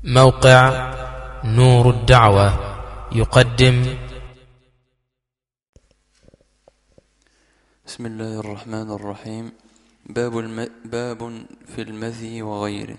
موقع نور الدعوة يقدم بسم الله الرحمن الرحيم باب, الم... باب في المذي وغيره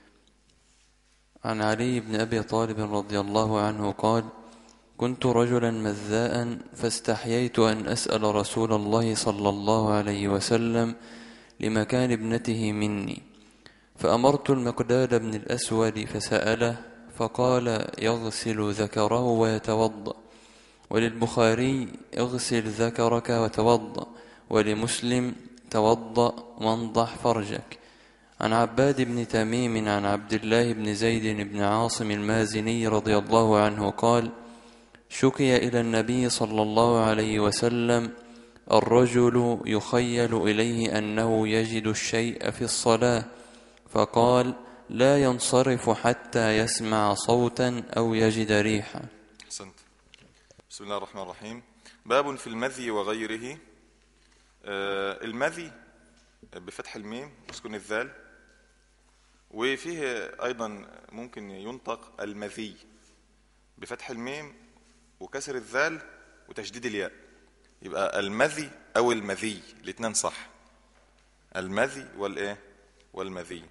عن علي بن أبي طالب رضي الله عنه قال كنت رجلا مذاء فاستحييت أن أسأل رسول الله صلى الله عليه وسلم لمكان ابنته مني فأمرت المقداد بن الأسود فسأله فقال يغسل ذكره ويتوضأ وللبخاري اغسل ذكرك وتوضأ ولمسلم توضأ وانضح فرجك عن عباد بن تميم عن عبد الله بن زيد بن عاصم المازني رضي الله عنه قال شكي إلى النبي صلى الله عليه وسلم الرجل يخيل إليه أنه يجد الشيء في الصلاة فقال لا ينصرف حتى يسمع صوتا أو يجد ريحا أحسنت بسم الله الرحمن الرحيم باب في المذي وغيره آه، المذي بفتح الميم وسكون الذال وفيه أيضا ممكن ينطق المذي بفتح الميم وكسر الذال وتشديد الياء يبقى المذي أو المذي الاثنين صح المذي والإيه والمذي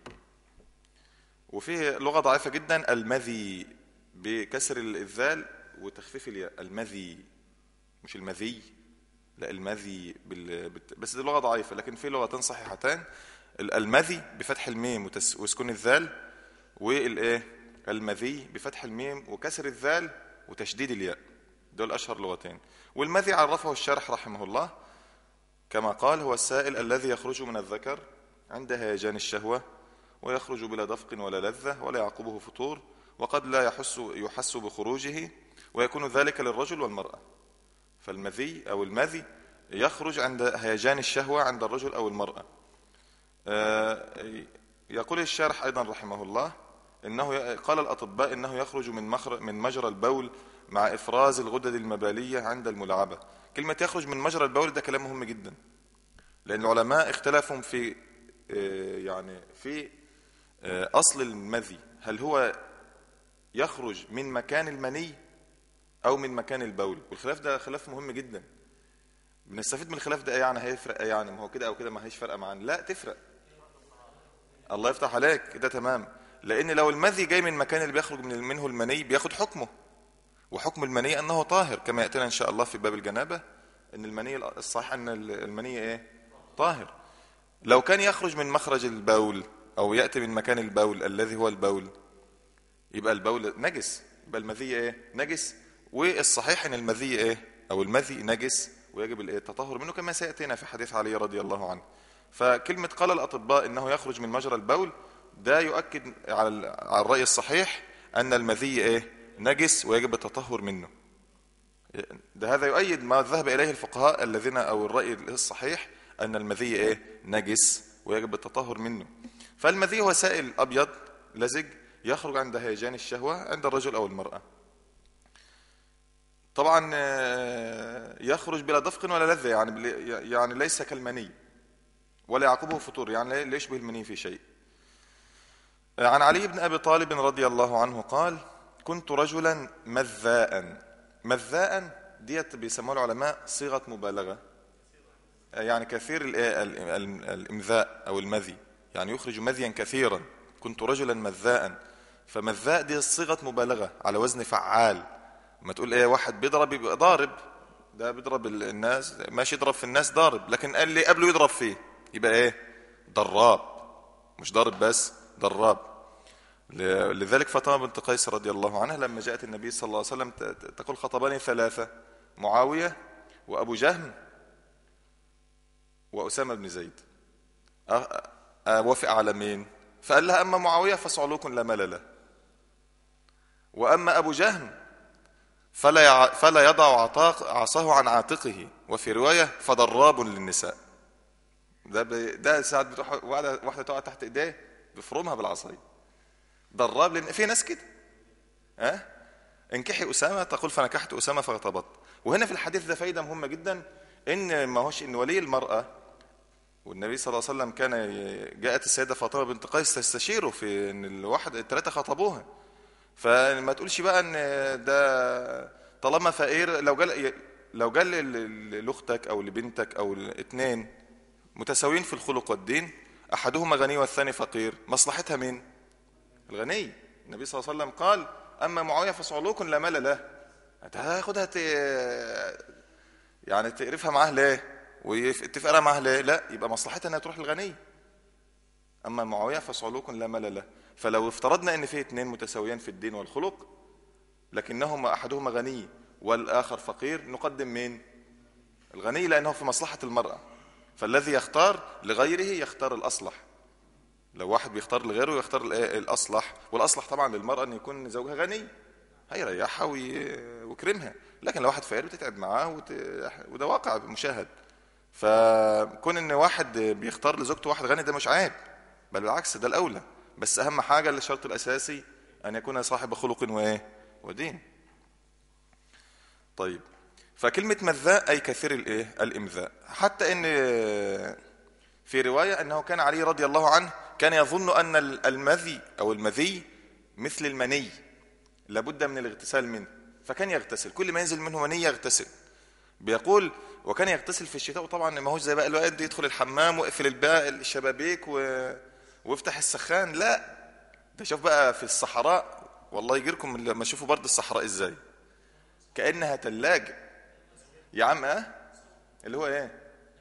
وفيه لغة ضعيفة جدا المذي بكسر الذال وتخفيف الياء المذي مش المذي لا المذي بال... بت- بس دي لغة ضعيفة لكن في لغتين صحيحتان ال- المذي بفتح الميم وتس... وسكون الذال والايه المذي بفتح الميم وكسر الذال وتشديد الياء دول اشهر لغتين والمذي عرفه الشارح رحمه الله كما قال هو السائل الذي يخرج من الذكر عند هيجان الشهوة ويخرج بلا دفق ولا لذة ولا يعقبه فطور وقد لا يحس يحس بخروجه ويكون ذلك للرجل والمرأة فالمذي أو المذي يخرج عند هيجان الشهوة عند الرجل أو المرأة آه، يقول الشارح أيضا رحمه الله إنه ي- قال الأطباء إنه يخرج من مخر من مجرى البول مع إفراز الغدد المبالية عند الملاعبة كلمة يخرج من مجرى البول ده كلام مهم جدا لأن العلماء اختلفوا في آه، يعني في آه، أصل المذي هل هو يخرج من مكان المني أو من مكان البول والخلاف ده خلاف مهم جدا بنستفيد من الخلاف ده إيه يعني هيفرق إيه يعني ما هو كده أو كده ما هيش فارقة معانا لا تفرق الله يفتح عليك كده تمام لأن لو المذي جاي من مكان اللي بيخرج من منه المني بياخد حكمه وحكم المني أنه طاهر كما يأتينا إن شاء الله في باب الجنابة أن المني الصحيح أن المني إيه طاهر لو كان يخرج من مخرج البول أو يأتي من مكان البول الذي هو البول يبقى البول نجس يبقى المذي ايه نجس والصحيح ان المذي ايه او المذي نجس ويجب الايه التطهر منه كما سياتينا في حديث علي رضي الله عنه فكلمه قال الاطباء انه يخرج من مجرى البول ده يؤكد على ال- على الراي الصحيح ان المذي ايه نجس ويجب التطهر منه ده هذا يؤيد ما ذهب اليه الفقهاء الذين او الراي الصحيح ان المذي ايه نجس ويجب التطهر منه فالمذي هو سائل ابيض لزج يخرج عند هيجان الشهوه عند الرجل او المراه طبعا آه، يخرج بلا دفق ولا لذه يعني بل- يعني ليس كالمني ولا يعقبه فطور يعني لا يشبه المني في شيء عن علي بن ابي طالب رضي الله عنه قال كنت رجلا مذاء مذاء ديت بيسموها العلماء صيغه مبالغه يعني كثير ال- ال- ال- الامذاء او المذي يعني يخرج مذيا كثيرا كنت رجلا مذاء فمذاء دي صيغه مبالغه على وزن فعال ما تقول ايه واحد بيضرب يبقى ضارب ده بيضرب ال- الناس ماشي يضرب في الناس ضارب لكن قال لي قبله يضرب فيه يبقى ايه ضراب مش ضارب بس ضراب ل- لذلك فاطمه بنت قيس رضي الله عنها لما جاءت النبي صلى الله عليه وسلم ت- ت- تقول خطباني ثلاثه معاويه وابو جهم وأسامة بن زيد أ- أ- وافق على مين فقال لها أما معاوية فصعلوك لا مال له وأما أبو جهم فلا يع... فلا يضع عطاق عصاه عن عاتقه وفي رواية فضراب للنساء ده ب... ده ساعات بتروح واحدة واحدة تقع تحت ايديه بفرمها بالعصاية ضراب لان في ناس كده ها انكحي أسامة تقول فنكحت أسامة فاغتبطت وهنا في الحديث ده فايدة مهمة جدا إن ما هوش إن ولي المرأة والنبي صلى الله عليه وسلم كان ي- جاءت السيدة فاطمة بنت قيس تستشيره في ان الواحد الثلاثة خطبوها فما تقولش بقى ان ده طالما فقير لو جال لو جال ل- ل- لاختك او لبنتك او الاثنين متساويين في الخلق والدين احدهما غني والثاني فقير مصلحتها مين الغني النبي صلى الله عليه وسلم قال اما معاويه فصعلوك لا مال له هتاخدها ت... يعني تقرفها معاه ليه وتفقرها معاه ليه لا يبقى مصلحتها انها تروح للغني اما معاويه فصعلوك لا مال له فلو افترضنا ان في اثنين متساويان في الدين والخلق لكنهما احدهما غني والاخر فقير نقدم مين الغني لانه في مصلحه المراه فالذي يختار لغيره يختار الاصلح لو واحد بيختار لغيره يختار الإيه؟ الاصلح والاصلح طبعا للمراه ان يكون زوجها غني هيريحها وي- ويكرمها لكن لو واحد فقير بتتعب معاه وت... وده واقع مشاهد فكون ان واحد بيختار لزوجته واحد غني ده مش عيب بل بالعكس ده الاولى بس اهم حاجه الشرط الاساسي ان يكون صاحب خلق وايه ودين طيب فكلمة مذاء أي كثير الإيه؟ الإمذاء حتى إن في رواية أنه كان علي رضي الله عنه كان يظن أن المذي أو المذي مثل المني لابد من الاغتسال منه فكان يغتسل كل ما ينزل منه مني يغتسل بيقول وكان يغتسل في الشتاء وطبعا ما هوش زي بقى الوقت دي يدخل الحمام ويقفل الباب الشبابيك و... ويفتح السخان لا ده شوف بقى في الصحراء والله يجيركم لما تشوفوا برد الصحراء ازاي كانها ثلاجه يا عم اه اللي هو ايه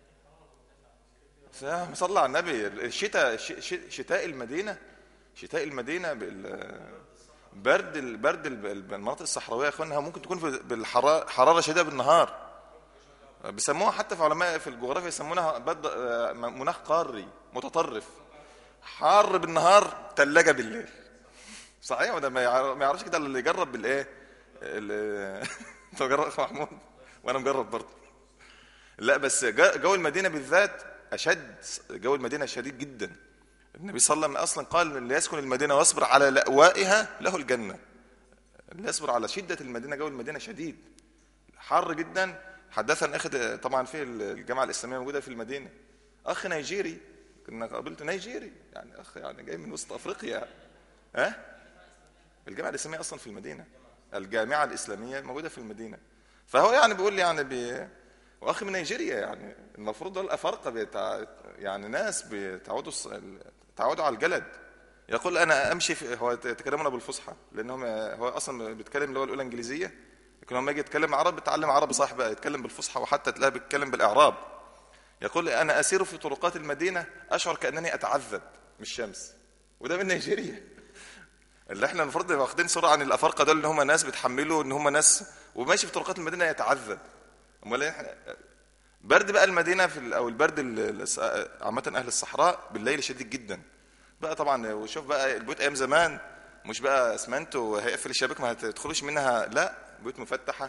سلام صلى على النبي الشتاء ش- ش- شتاء المدينه شتاء المدينه بال برد البرد الب- المناطق الصحراويه يا اخوانا ممكن تكون في- بالحراره حراره شديده بالنهار بيسموها حتى في علماء في الجغرافيا يسمونها بد آه، مناخ قاري متطرف حار بالنهار ثلاجه بالليل صحيح وده ما يعر- ما يعرفش كده إلا اللي يجرب بالايه ال- انت مجرب يا أخ محمود وانا مجرب برضه لا بس جو جو المدينه بالذات اشد جو المدينه شديد جدا النبي صلى الله عليه وسلم اصلا قال اللي يسكن المدينه واصبر على لأوائها له الجنه اللي يصبر على شده المدينه جو المدينه شديد حر جدا حدثنا اخ طبعا في الجامعه الاسلاميه موجوده في المدينه اخ نيجيري كنا قابلت نيجيري يعني اخ يعني جاي من وسط افريقيا ها الجامعه الاسلاميه اصلا في المدينه الجامعه الاسلاميه موجوده في المدينه فهو يعني بيقول لي يعني بي واخي من نيجيريا يعني المفروض دول افارقه بيتع... يعني ناس بيتعودوا الص... تعودوا على الجلد يقول انا امشي في هو يتكلمون بالفصحى لانهم هو اصلا بيتكلم اللغه الاولى انجليزيه لكن لما يجي يتكلم عربي بيتعلم عربي صح بقى يتكلم بالفصحى وحتى تلاقيه بيتكلم بالاعراب يقول انا اسير في طرقات المدينه اشعر كانني اتعذب من الشمس وده من نيجيريا اللي احنا المفروض نبقى واخدين صوره عن الافارقه دول ان هم ناس بيتحملوا ان هم ناس وماشي في طرقات المدينه يتعذب امال احنا برد بقى المدينه في ال- او البرد ال- ال- عامه اهل الصحراء بالليل شديد جدا بقى طبعا وشوف بقى البيوت ايام زمان مش بقى اسمنت وهيقفل الشباك ما هتدخلوش منها لا بيوت مفتحه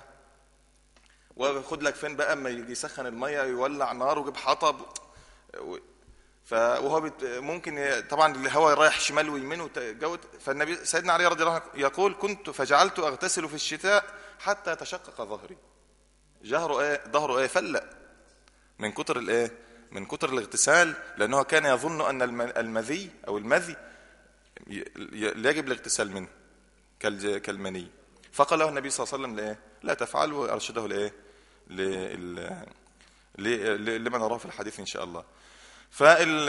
وخد لك فين بقى اما يجي يسخن الميه يولع نار ويجيب حطب و- ف وهو بت... ممكن ي- طبعا الهواء رايح شمال ويمين وت- جو فالنبي سيدنا علي رضي الله عنه يقول كنت فجعلت اغتسل في الشتاء حتى تشقق ظهري جهره ايه ظهره ايه فلق من كتر الايه من كتر الاغتسال لانه كان يظن ان الم- المذي او المذي ي- ي- يجب الاغتسال منه كالج- كالمني فقال له النبي صلى الله عليه وسلم لايه لا تفعل وارشده لايه لل- ل- ل- لما نراه في الحديث ان شاء الله فال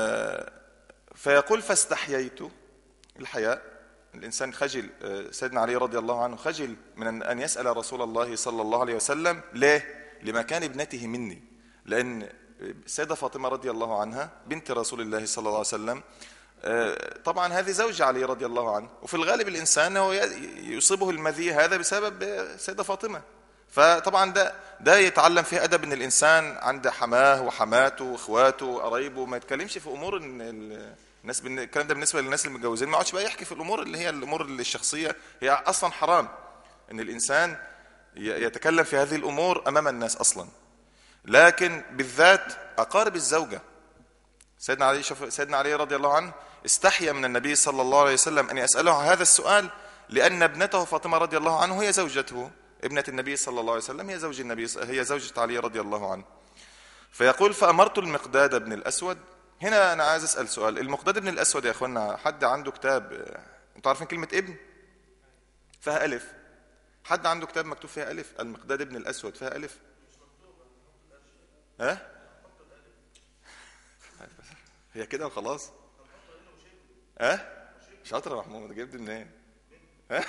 فيقول فاستحييت الحياء الانسان خجل آه، سيدنا علي رضي الله عنه خجل من ان أن يسال رسول الله صلى الله عليه وسلم ليه لمكان ابنته مني لان السيده فاطمه رضي الله عنها بنت رسول الله صلى الله عليه وسلم آه، طبعا هذه زوجة علي رضي الله عنه وفي الغالب الإنسان هو ي- يصيبه المذي هذا بسبب آه، السيدة فاطمة فطبعا ده ده يتعلم فيه أدب إن الإنسان عند حماه وحماته وإخواته وقرايبه ما يتكلمش في أمور إن ال- الناس بالن- الكلام ده بالنسبة للناس المتجوزين ما يقعدش بقى يحكي في الأمور اللي هي الأمور الشخصية هي أصلا حرام إن الإنسان ي- يتكلم في هذه الأمور أمام الناس أصلا لكن بالذات أقارب الزوجة سيدنا علي شوف سيدنا علي رضي الله عنه استحيا من النبي صلى الله عليه وسلم ان يساله هذا السؤال لان ابنته فاطمه رضي الله عنه هي زوجته ابنه النبي صلى الله عليه وسلم هي زوج النبي هي زوجة علي رضي الله عنه فيقول فامرت المقداد بن الاسود هنا انا عايز اسال سؤال المقداد بن الاسود يا اخوانا حد عنده كتاب آه، انتوا عارفين كلمه ابن فيها ألف حد عنده كتاب مكتوب فيها ألف المقداد ابن الأسود فيها ألف ها هي كده وخلاص ها شاطر يا محمود جبت منين ها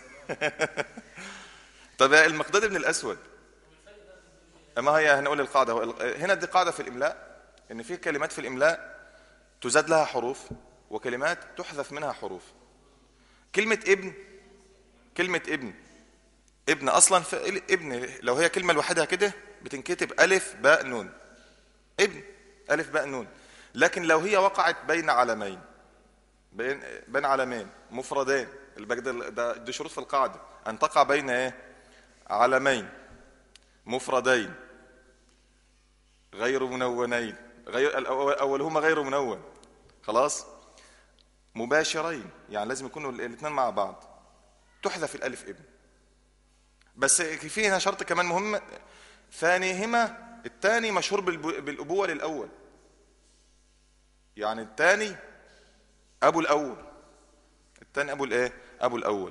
طب المقداد ابن الأسود ما هي هنقول القاعدة هو ال- هنا دي قاعدة في الإملاء إن في كلمات في الإملاء تزاد لها حروف وكلمات تحذف منها حروف كلمة ابن كلمة ابن ابن أصلا في ابن لو هي كلمة لوحدها كده بتنكتب ألف باء نون ابن ألف باء نون لكن لو هي وقعت بين علمين بين بين علمين مفردين الباقي ده ده- دي شروط في القاعدة أن تقع بين إيه علمين مفردين غير منونين غير الأول- اولهما غير منون خلاص مباشرين يعني لازم يكونوا الاثنين مع بعض تحذف الالف ابن بس في هنا شرط كمان مهم ثانيهما الثاني مشهور بالب- بالابوه للاول يعني الثاني ابو الاول الثاني ابو الايه ابو الاول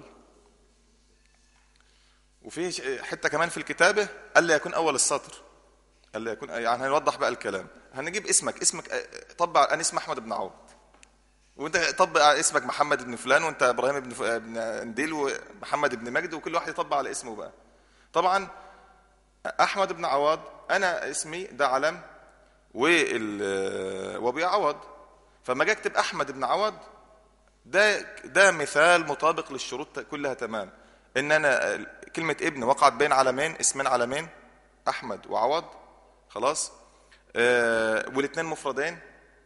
وفي ش- حته كمان في الكتابه الا يكون اول السطر الا يكون يعني هنوضح بقى الكلام هنجيب اسمك اسمك آه، طبع انا اسمي احمد بن عوض وانت طبق على اسمك محمد بن فلان وانت ابراهيم بن ف- بن انديل ومحمد بن مجد وكل واحد يطبق على اسمه بقى طبعا احمد بن عوض انا اسمي ده علم وال وابي عوض فما اجي اكتب احمد بن عوض ده ده مثال مطابق للشروط كلها تمام ان انا كلمه ابن وقعت بين علمين اسمين علمين احمد وعوض خلاص آه والاثنين مفردين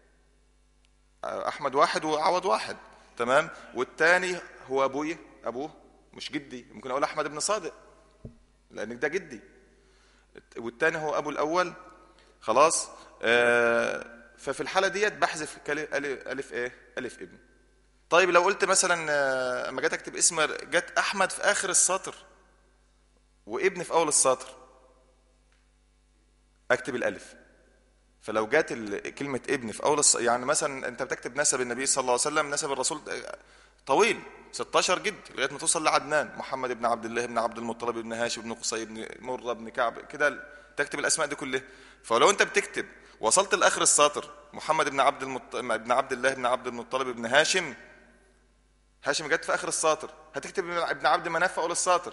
احمد واحد وعوض واحد تمام والتاني هو ابويا ابوه مش جدي ممكن اقول احمد بن صادق لان ده جدي والتاني هو ابو الاول خلاص آه ففي الحاله ديت بحذف كلي- الف الف ايه الف ابن طيب لو قلت مثلا آه، اما جيت اكتب اسم جت احمد في اخر السطر وابن في اول السطر اكتب الالف فلو جات ال- كلمة ابن في أول الص... يعني مثلا أنت بتكتب نسب النبي صلى الله عليه وسلم نسب الرسول طويل 16 جد لغاية ما توصل لعدنان محمد بن عبد الله بن عبد المطلب بن هاشم بن قصي بن مرة بن كعب كده تكتب الأسماء دي كلها فلو أنت بتكتب وصلت لآخر السطر محمد بن عبد المط... بن عبد الله بن عبد المطلب بن هاشم هاشم جت في آخر السطر هتكتب ابن عبد مناف في أول السطر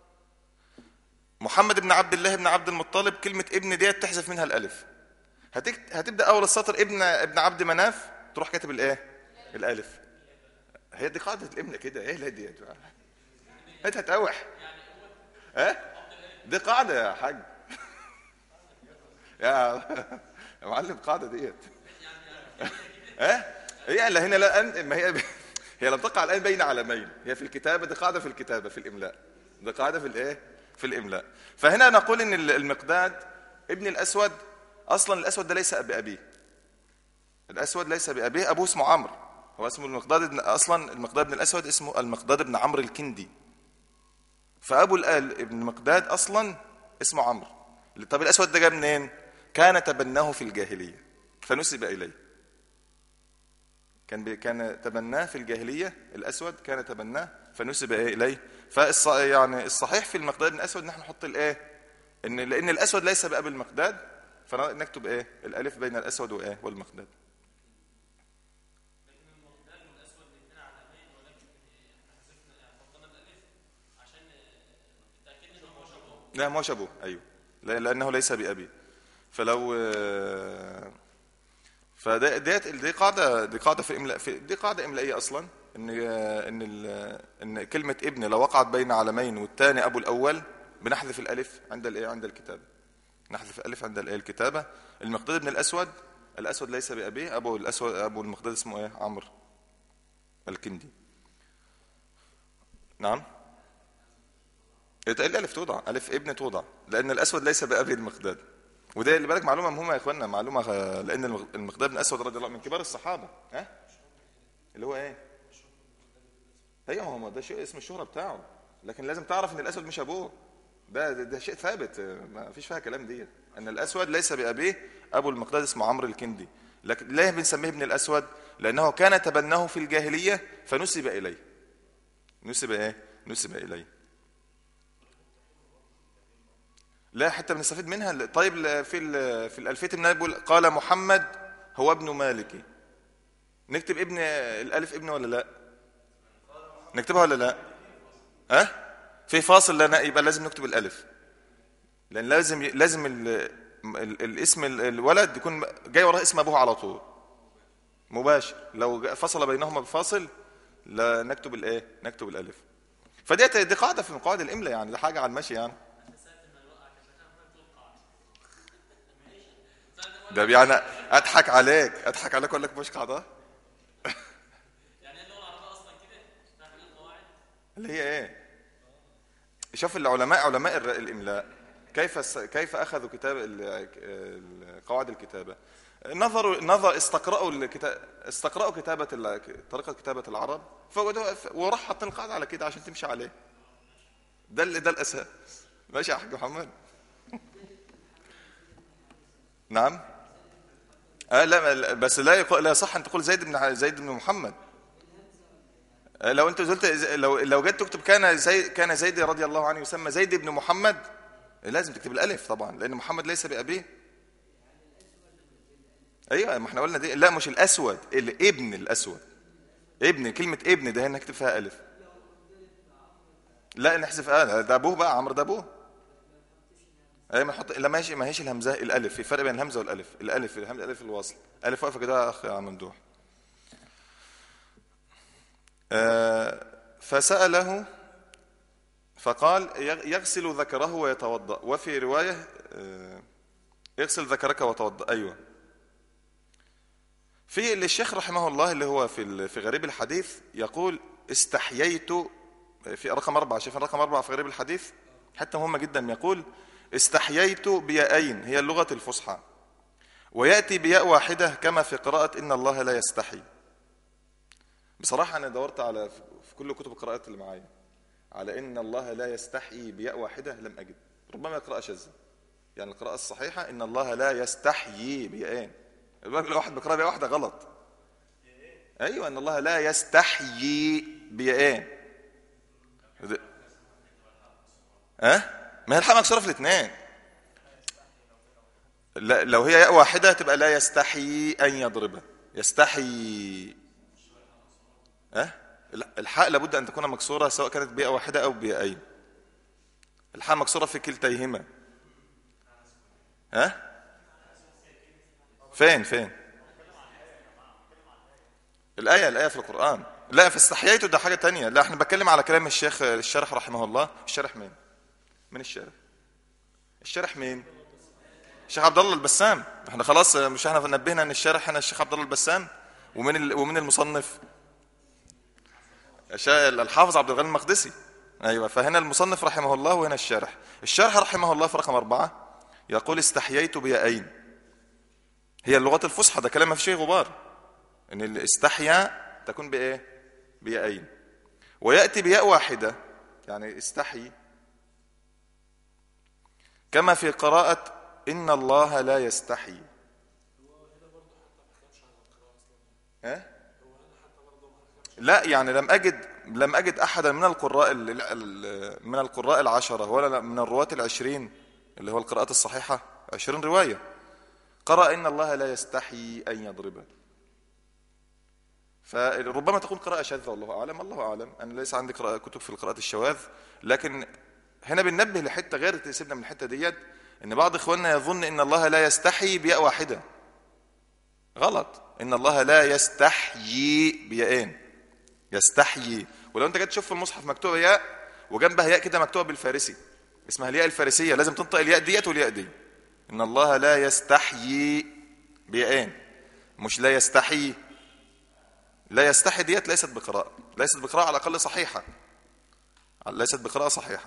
محمد بن عبد الله بن عبد المطلب كلمة ابن ديت تحذف منها الألف هتكت... هتبدا اول السطر ابن ابن عبد مناف تروح كاتب الايه الالف هي دي قاعده الابن كده ايه لا دي انت هتقوح ها دي قاعده يا حاج يا يا معلم قاعده ديت ها هي لا هنا لا أن... ما هي هي لم تقع الان بين علمين هي في الكتابه دي قاعده في الكتابه في الاملاء دي قاعده في الايه في الاملاء فهنا نقول ان المقداد ابن الاسود اصلا الاسود ده ليس بابيه الاسود ليس بابيه ابوه اسمه عمرو هو اسمه المقداد بن اصلا المقداد بن الاسود اسمه المقداد بن عمرو الكندي فابو الال ابن مقداد اصلا اسمه عمرو طب الاسود ده جاء منين كان تبناه في الجاهليه فنسب اليه كان بي كان تبناه في الجاهليه الاسود كان تبناه فنسب إيه اليه فالص يعني الصحيح في المقداد بن الاسود ان احنا نحط الايه ان لان الاسود ليس باب المقداد فنكتب ايه الالف بين الاسود وايه والمقداد لا ما ابوه ايوه لا- لانه ليس بابي فلو آه، فده ديت دي قاعده دي قاعده في الاملاء في دي قاعده املائيه اصلا ان آه، ان ال- ان كلمه ابن لو وقعت بين علمين والثاني ابو الاول بنحذف الالف عند الايه عند الكتابه نحذف الالف عند الايه الكتابه المقداد بن الاسود الاسود ليس بابيه ابو الاسود ابو المقداد اسمه ايه عمرو الكندي نعم الالف توضع الف ابن توضع لان الاسود ليس بابي المقداد وده اللي بالك معلومه مهمه يا اخوانا معلومه آه، لان المغ- المقداد بن اسود رضي الله عنه من كبار الصحابه ها اللي هو ايه ايوه هو ده شيء اسم الشهره بتاعه لكن لازم تعرف ان الاسود مش ابوه ده ده, ده شيء ثابت آه، ما فيش فيها كلام ديت ان الاسود ليس بابيه ابو المقداد اسمه عمرو الكندي لكن ليه بنسميه ابن الاسود لانه كان تبناه في الجاهليه فنسب اليه نسب ايه نسب اليه لا حتى بنستفيد منها طيب ل- في ال- في الالفيه ابن مالك بيقول قال محمد هو ابن مالك نكتب ابن الالف ابن ولا لا نكتبها ولا لا ها في فاصل لا يبقى لازم نكتب الالف لان لازم لازم ال ال الاسم ال- الولد يكون جاي وراه اسم ابوه على طول مباشر لو جاء- فصل بينهما بفاصل لا نكتب الايه نكتب الالف فدي دي قاعده في قواعد الاملاء يعني ده حاجه على المشي يعني ده يعني اضحك عليك اضحك عليك اقول لك مش قاعده اللي هي ايه شوف العلماء علماء الر- الاملاء كيف الس- كيف اخذوا كتاب ال- ال- قواعد الكتابه نظروا نظر استقرأوا الكتاب استقرأوا كتابه ال- طريقه كتابه العرب فوجدوا وراح حاطين القاعده على كده عشان تمشي عليه ده ال- ده الاساس ماشي يا حاج محمد نعم آه لا لا، بس لا يقول لا صح ان تقول زيد بن زيد بن محمد آه، لو انت قلت لو لو جيت تكتب كان زي كان زيد رضي الله عنه يسمى زيد بن محمد لازم تكتب الالف طبعا لان محمد ليس بابيه ايوه ما احنا قلنا دي لا مش الاسود الابن الاسود ابن كلمه ابن ده هنا نكتب فيها الف لا نحذف اه ده ابوه بقى عمرو ده ابوه اي ما نحط لا ماشي ما هيش الهمزه الالف في فرق بين الهمزه والالف الالف الهمزه الالف الوصل الف واقفه كده يا اخ يا ممدوح آه، فسأله فقال يغ- يغسل ذكره ويتوضأ وفي رواية آه، يغسل ذكرك وتوضأ أيوة في اللي الشيخ رحمه الله اللي هو في ال- في غريب الحديث يقول استحييت في رقم أربعة شايفين رقم أربعة في غريب الحديث حتى مهمة جدا يقول استحييت بيائين هي اللغة الفصحى ويأتي بياء واحدة كما في قراءة إن الله لا يستحي بصراحة أنا دورت على في كل كتب القراءات اللي معايا على إن الله لا يستحيي بياء واحدة لم أجد ربما قراءة شاذة يعني القراءة الصحيحة إن الله لا يستحيي بيائين الواحد لو واحد بيقرأ بياء واحدة غلط أيوة إن الله لا يستحيي بيائين ده- ها؟ ما هي الحاء مكسورة في الاثنين لا لو هي ياء واحدة تبقى لا يستحي أن يضربه يستحي ها لا، الحاء لابد ان تكون مكسوره سواء كانت بيئه واحده او بيئين الحاء مكسوره في كلتيهما ها فين فين الآية الآية في القرآن لا فاستحييت ده حاجة تانية لا احنا بتكلم على كلام الشيخ الشارح رحمه الله الشارح مين من الشارح الشارح مين الشيخ عبد الله البسام احنا خلاص مش احنا نبهنا ان الشارح هنا الشيخ عبد الله البسام ومن ال... ومن المصنف شا- الحافظ عبد الغني المقدسي ايوه فهنا المصنف رحمه الله وهنا الشارح الشارح رحمه الله في رقم أربعة يقول استحييت بيائين هي اللغات الفصحى ده كلام ما فيه غبار ان الاستحيا تكون بايه بيائين وياتي بياء واحده يعني استحي كما في قراءة إن الله لا يستحي ها؟ لا يعني لم أجد لم أجد أحدا من القراء ال- ال- من القراء العشرة ولا من الرواة العشرين اللي هو القراءات الصحيحة عشرين رواية قرأ إن الله لا يستحي أن يضربه فربما تكون قراءة شاذة والله أعلم الله أعلم أنا ليس عندي قراءة كتب في القراءات الشواذ لكن هنا بننبه لحتة غير سيبنا من الحتة ديت إن بعض إخواننا يظن إن الله لا يستحي بياء واحدة غلط إن الله لا يستحيي بيائين يستحيي ولو أنت جيت تشوف في المصحف مكتوبة ياء وجنبها ياء كده مكتوبة بالفارسي اسمها الياء الفارسية لازم تنطق الياء ديت والياء دي إن الله لا يستحيي بيائين مش لا يستحي لا يستحي ديت ليست بقراءة ليست بقراءة على الأقل صحيحة ليست بقراءة صحيحة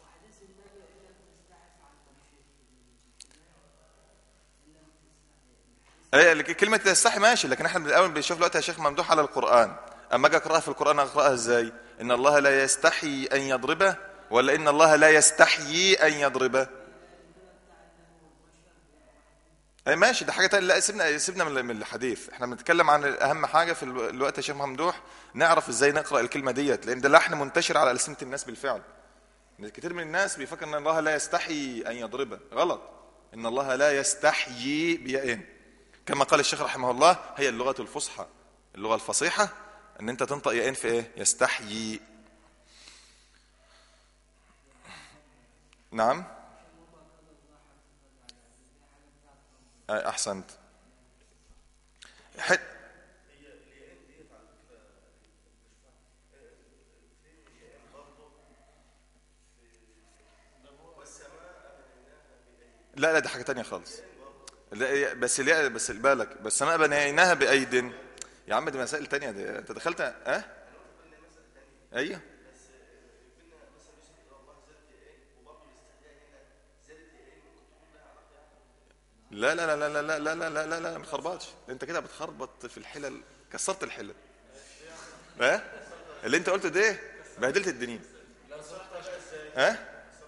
ايه لك- كلمة يستحي ماشي لكن احنا من الأول بنشوف دلوقتي يا شيخ ممدوح على القرآن أما أجي أقرأها في القرآن أقرأها إزاي؟ إن الله لا يستحي أن يضربه ولا إن الله لا يستحيي أن يضربه؟ اي ماشي ده حاجه تانية لا سيبنا سيبنا من من الحديث احنا بنتكلم عن اهم حاجه في الو- الوقت يا شيخ ممدوح نعرف ازاي نقرا الكلمه ديت لان ده لحن منتشر على السنه الناس بالفعل كتير من الناس بيفكر ان الله لا يستحي ان يضربه غلط ان الله لا يستحيي بيائين كما قال الشيخ رحمه الله هي اللغه الفصحى اللغه الفصيحه ان انت تنطق يائين في ايه يستحيي نعم آه، احسنت حد لا لا دي حاجه تانية خالص لا بس لا بس بالك بس السماء بنيناها بايد يا عم دي مسائل تانية دي انت دخلت اه ايوه لا لا لا لا لا لا لا لا لا لا ما تخربطش انت كده بتخربط في الحلل كسرت الحلل ها اللي انت قلته ده بهدلت الدنيا ها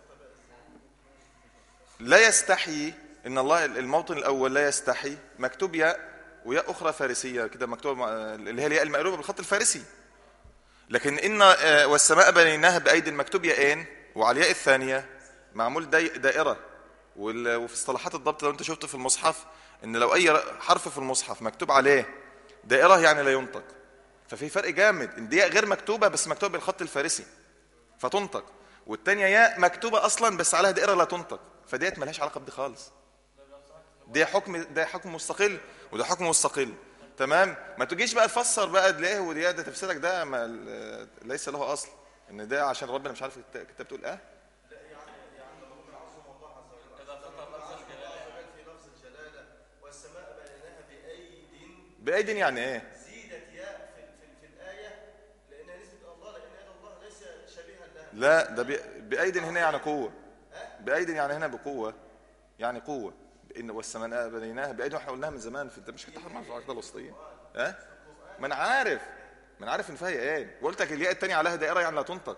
لا يستحي ان الله الموطن الاول لا يستحي مكتوب ياء وياء اخرى فارسيه كده مكتوبه مع- اللي هي الياء المقلوبه بالخط الفارسي لكن ان آه، والسماء بنيناها بايد مكتوب ياءين وعلى الياء الثانيه معمول داي دائره وال- وفي اصطلاحات الضبط لو انت شفت في المصحف ان لو اي حرف في المصحف مكتوب عليه دائره يعني لا ينطق ففي فرق جامد ان دي ياء غير مكتوبه بس مكتوبه بالخط الفارسي فتنطق والتانية ياء مكتوبة أصلا بس عليها دائرة لا تنطق فديت ملهاش علاقة بدي خالص دي حكم ده حكم مستقل وده حكم مستقل تمام ما تجيش بقى تفسر بقى ليه ودي ده تفسيرك ده ما ال- ليس له أصل إن ده عشان ربنا مش عارف الكتاب الكتاب بتقول إيه بأيد يعني إيه زيدت ياء في, في, في الآية لأنها نسبة إلى الله لأن يد الله ليس شبيها لها لا ده بي- بأيد هنا يعني قوة بأيد يعني هنا بقوة يعني قوة إن والسماء بنيناها بأيد واحنا قلناها من زمان في انت مش كنت مع العقيدة الوسطية ها ما انا عارف ما انا عارف ان فيها ايه وقلت لك الياء الثانية عليها دائرة يعني لا تنطق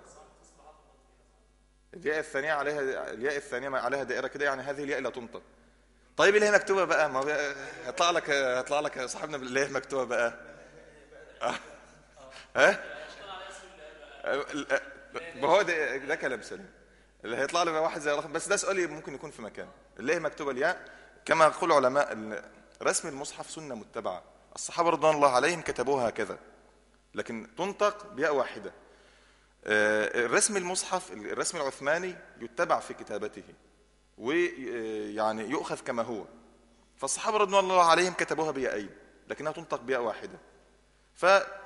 الياء الثانية عليها الياء الثانية عليها دائرة كده يعني هذه الياء لا تنطق طيب اللي هي مكتوبة بقى ما هو هيطلع لك هيطلع لك يا صاحبنا اللي هي مكتوبة بقى ها ما هو ده ده كلام سليم اللي هيطلع لي واحد زي رقم بس ده سؤالي ممكن يكون في مكان اللي هي مكتوبه الياء كما يقول علماء ال- رسم المصحف سنه متبعه الصحابه رضوان الله عليهم كتبوها هكذا لكن تنطق بياء واحده آه، الرسم المصحف الرسم العثماني يتبع في كتابته ويعني يؤخذ كما هو فالصحابه رضوان الله عليهم كتبوها بيائين لكنها تنطق بياء واحده ف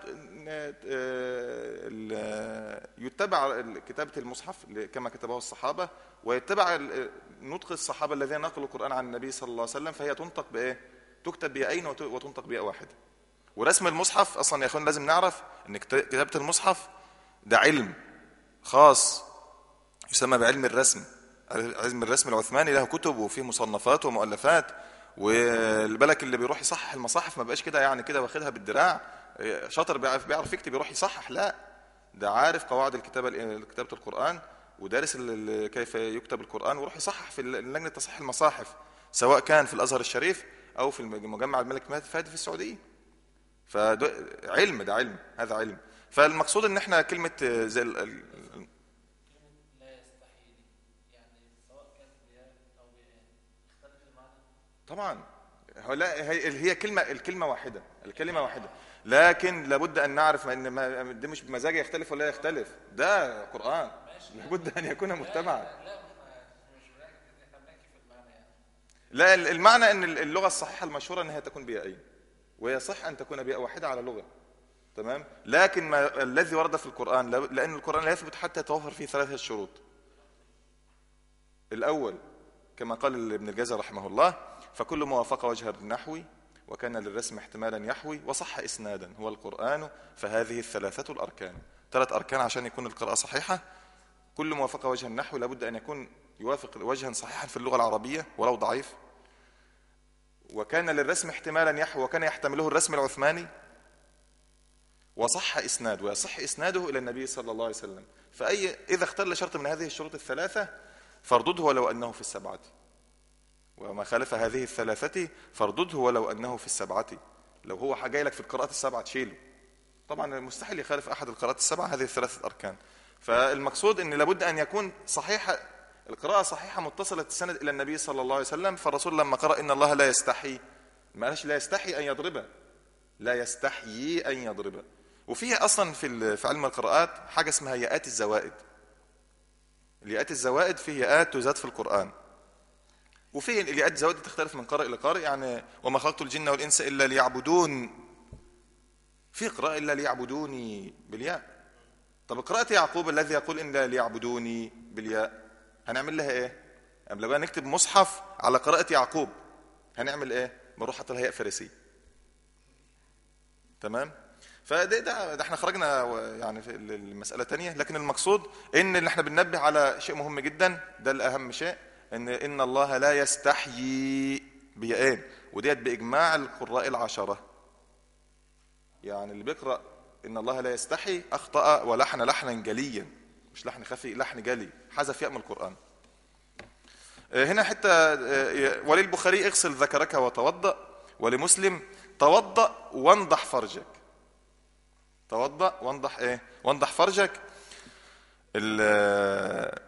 ال- يتبع ال- كتابة المصحف ل- كما كتبه الصحابة ويتبع ال- نطق الصحابة الذين نقلوا القرآن عن النبي صلى الله عليه وسلم فهي تنطق بإيه؟ تكتب بيائين وت- وتنطق بياء واحدة ورسم المصحف أصلا يا أخوان لازم نعرف أن كت- كتابة المصحف ده علم خاص يسمى بعلم الرسم علم الرسم العثماني له كتب وفيه مصنفات ومؤلفات والبلك اللي بيروح يصحح المصاحف ما بقاش كده يعني كده واخدها بالدراع شاطر بيعرف بيعرف يكتب يروح يصحح لا ده عارف قواعد الكتابه كتابه القران ودارس ال- ال- كيف يكتب القران ويروح يصحح في ال- لجنه تصحيح المصاحف سواء كان في الازهر الشريف او في المجمع الملك فهد في السعوديه فده علم ده علم هذا علم فالمقصود ان احنا كلمه زي ال- ال- لا يستحيل يعني سواء كان بياء او بياء يختلف المعنى طبعا هو لا هي هي كلمه الكلمه واحده الكلمه واحده لكن لابد ان نعرف ان ما ده مش بمزاجه يختلف ولا يختلف ده قران لابد ان يكون متبعا لا احنا مش بنركز احنا بنحكي في المعنى يعني لا ال- المعنى ان اللغه الصحيحه المشهوره ان هي تكون بيائين ويصح ان تكون بياء واحده على لغه تمام لكن ما الذي ورد في القران لا- لان القران لا يثبت حتى يتوفر فيه ثلاثه شروط الاول كما قال ابن الجزر رحمه الله فكل ما وافق وجه النحو وكان للرسم احتمالا يحوي وصح اسنادا هو القران فهذه الثلاثه الاركان ثلاث اركان عشان يكون القراءه صحيحه كل ما وافق وجه النحو لابد ان يكون يوافق وجها صحيحا في اللغه العربيه ولو ضعيف وكان للرسم احتمالا يحوي وكان يحتمله الرسم العثماني وصح اسناد ويصح اسناده الى النبي صلى الله عليه وسلم فاي اذا اختل شرط من هذه الشروط الثلاثه فاردده ولو انه في السبعه وما خالف هذه الثلاثة فاردده ولو أنه في السبعة لو هو جاي لك في القراءات السبعة تشيله طبعا مستحيل يخالف أحد القراءات السبعة هذه الثلاثة أركان فالمقصود أن لابد أن يكون صحيحة القراءة صحيحة متصلة السند إلى النبي صلى الله عليه وسلم فالرسول لما قرأ إن الله لا يستحي ما قالش لا يستحي أن يضربه لا يستحيي أن يضربه وفيها أصلا في ال- في علم القراءات حاجة اسمها ياءات الزوائد الياءات الزوائد فيه ياءات تزاد في القرآن وفي الياءات الزوائد تختلف من قارئ لقارئ يعني وما خلقت الجن والإنس إلا ليعبدون في قراءة إلا ليعبدوني بالياء طب قراءة يعقوب الذي يقول إلا ليعبدوني بالياء هنعمل لها إيه؟ أم لو بقى نكتب مصحف على قراءة يعقوب هنعمل إيه؟ بنروح حاطط لها ياء فارسي تمام؟ فده ده, ده احنا خرجنا و- يعني في ال- المسألة تانية لكن المقصود ان اللي احنا بننبه على شيء مهم جدا ده الأهم شيء ان ان الله لا يستحيي بيئين وديت بإجماع القراء العشرة يعني اللي بيقرأ ان الله لا يستحي أخطأ ولحن لحنا جليا مش لحن خفي لحن جلي حذف ياء من القرآن آه، هنا حتى آه، وللبخاري اغسل ذكرك وتوضأ ولمسلم توضأ وانضح فرجك توضأ وانضح ايه وانضح فرجك ال-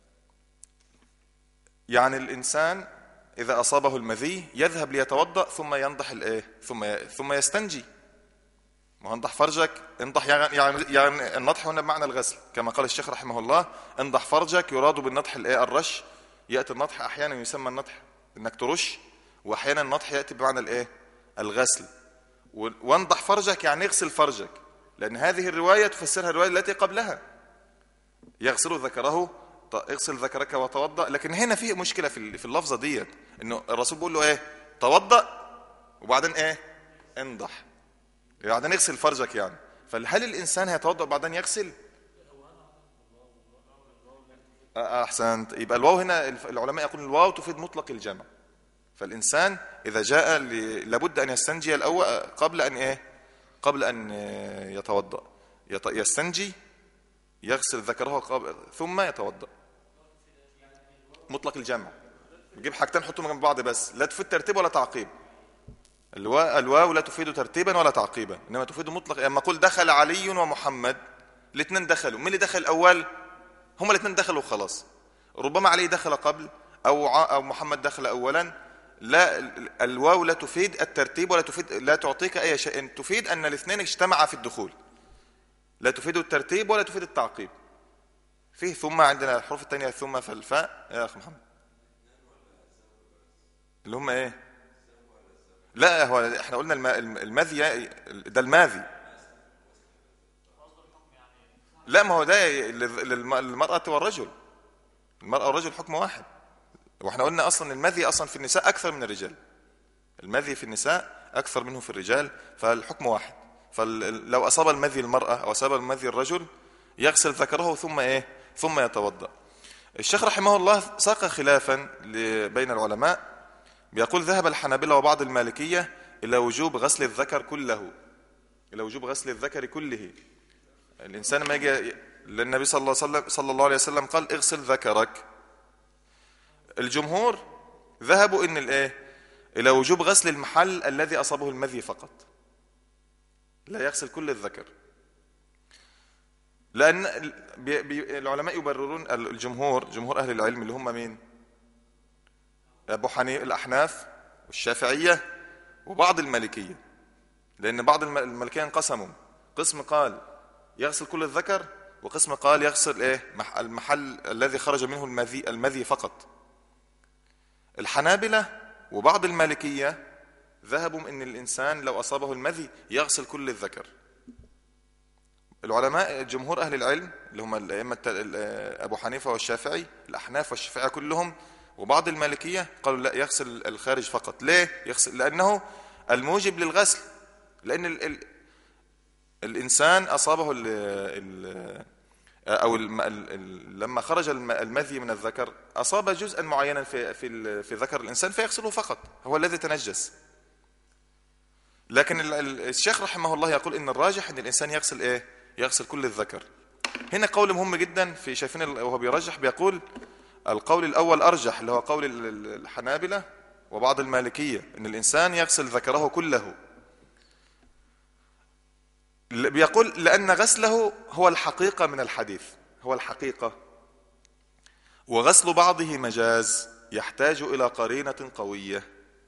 يعني الانسان اذا اصابه المذي يذهب ليتوضأ ثم ينضح الايه ثم ثم يستنجي ما هو انضح فرجك انضح يعني يعني يعني النضح هنا بمعنى الغسل كما قال الشيخ رحمه الله انضح فرجك يراد بالنضح الايه الرش ياتي النضح احيانا يسمى النضح انك ترش واحيانا النضح ياتي بمعنى الايه الغسل و- وانضح فرجك يعني اغسل فرجك لان هذه الروايه تفسرها الروايه التي قبلها يغسل ذكره ط- اغسل ذكرك وتوضا لكن هنا في مشكله في ال- في اللفظه ديت انه الرسول بيقول له ايه توضا وبعدين ايه انضح بعدين اغسل فرجك يعني فهل الانسان هيتوضا وبعدين يغسل آه، احسنت يبقى الواو هنا الف- العلماء يقولون الواو تفيد مطلق الجمع فالانسان اذا جاء ل- لابد ان يستنجي الاول قبل ان ايه قبل ان آه، يتوضا يت- يستنجي يغسل ذكره قبل ثم يتوضا مطلق الجمع نجيب حاجتين نحطهم جنب بعض بس لا تفيد ترتيب ولا تعقيب الواو الواو لا تفيد ترتيبا ولا تعقيبا انما تفيد مطلق لما اقول دخل علي ومحمد الاثنين دخلوا مين اللي دخل الاول هما الاثنين دخلوا خلاص ربما علي دخل قبل او ع- او محمد دخل اولا لا ال- الواو لا تفيد الترتيب ولا تفيد لا تعطيك اي شيء تفيد ان الاثنين اجتمعا في الدخول لا تفيد الترتيب ولا تفيد التعقيب فيه ثم عندنا الحروف الثانيه ثم فالفاء يا اخ محمد اللي هم ايه لا هو احنا قلنا الم- الم- الماذي ده الماذي لا ما هو ده لل- للم- للمرأة والرجل المرأة والرجل حكم واحد واحنا قلنا اصلا المذي اصلا في النساء اكثر من الرجال المذي في النساء اكثر منه في الرجال فالحكم واحد فلو اصاب المذي المرأة او اصاب المذي الرجل يغسل ذكره ثم ايه ثم يتوضأ الشيخ رحمه الله ساق خلافا ل- بين العلماء بيقول ذهب الحنابلة وبعض المالكية إلى وجوب غسل الذكر كله إلى وجوب غسل الذكر كله الإنسان ما يجي للنبي صلى الله عليه وسلم صلى الله عليه وسلم قال اغسل ذكرك الجمهور ذهبوا إن الإيه إلى وجوب غسل المحل الذي أصابه المذي فقط لا يغسل كل الذكر لأن ال- بي بي العلماء يبررون الجمهور جمهور أهل العلم اللي هم مين أبو حنيفة الأحناف والشافعية وبعض المالكية لأن بعض الم- المالكية انقسموا قسم قال يغسل كل الذكر وقسم قال يغسل إيه مح- المحل الذي خرج منه المذي المذي فقط الحنابلة وبعض المالكية ذهبوا ان الانسان لو اصابه المذي يغسل كل الذكر العلماء جمهور اهل العلم اللي هم الائمه الت- ال- ابو حنيفه والشافعي الاحناف والشافعيه كلهم وبعض المالكيه قالوا لا يغسل الخارج فقط ليه يغسل لانه الموجب للغسل لان ال ال الانسان اصابه ال ال او الم ال ال لما خرج الم- المذي من الذكر اصاب جزءا معينا في في ال- في ذكر الانسان فيغسله فقط هو الذي تنجس لكن ال- ال- الشيخ رحمه الله يقول ان الراجح ان الانسان يغسل ايه يغسل كل الذكر هنا قول مهم جدا في شايفين ال- وهو بيرجح بيقول القول الاول ارجح اللي هو قول ال- ال- الحنابلة وبعض المالكية أن الإنسان يغسل ذكره كله ل- بيقول لأن غسله هو الحقيقة من الحديث هو الحقيقة وغسل بعضه مجاز يحتاج إلى قرينة قوية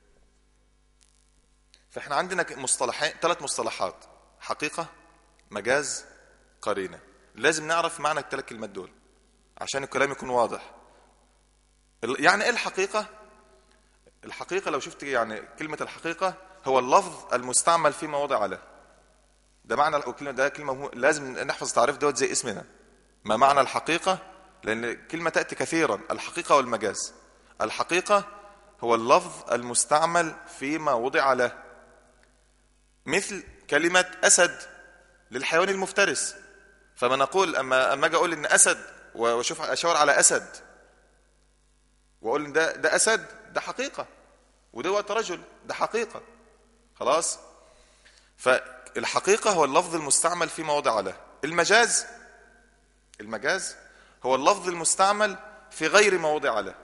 فإحنا عندنا ك- مصطلحين ثلاث مصطلحات حقيقة مجاز قرينة لازم نعرف معنى الثلاث كلمات دول عشان الكلام يكون واضح ال- يعني ايه الحقيقة الحقيقة لو شفت يعني كلمة الحقيقة هو اللفظ المستعمل فيما وضع له ده معنى الكلمة ده كلمة مهمة. لازم نحفظ تعريف دوت زي اسمنا ما معنى الحقيقة لأن كلمة تأتي كثيرا الحقيقة والمجاز الحقيقة هو اللفظ المستعمل فيما وضع له مثل كلمة أسد للحيوان المفترس فما نقول أما أما أجي أقول إن أسد وأشوف أشاور على أسد وأقول إن ده ده أسد ده حقيقة ودوت رجل ده حقيقة خلاص فالحقيقة هو اللفظ المستعمل فيما وضع له المجاز المجاز هو اللفظ المستعمل في غير ما وضع له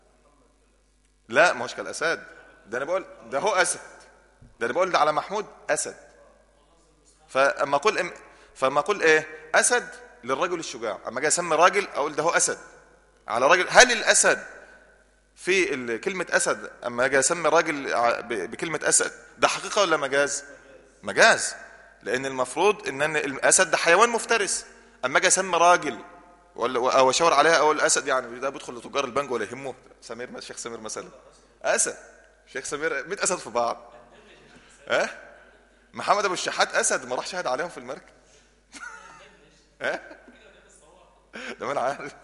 لا ما هوش كالأسد ده أنا بقول ده هو أسد ده أنا بقول ده على محمود أسد فأما أقول فأما أقول إيه أسد للرجل الشجاع أما أجي أسمي راجل أقول ده هو أسد على راجل هل الأسد في ال- كلمة أسد أما أجي أسمي راجل ع- ب- بكلمة أسد ده حقيقة ولا مجاز؟ مجاز لأن المفروض إن أنا الأسد ده حيوان مفترس أما أجي أسمي راجل ولا أو أشاور عليها أقول أسد يعني ده بيدخل لتجار البنك ولا يهمه سمير الشيخ سمير مثلا أسد شيخ سمير 100 أسد في بعض ها محمد أبو الشحات أسد ما راح شهد عليهم في المركب ها ده ما أنا عارف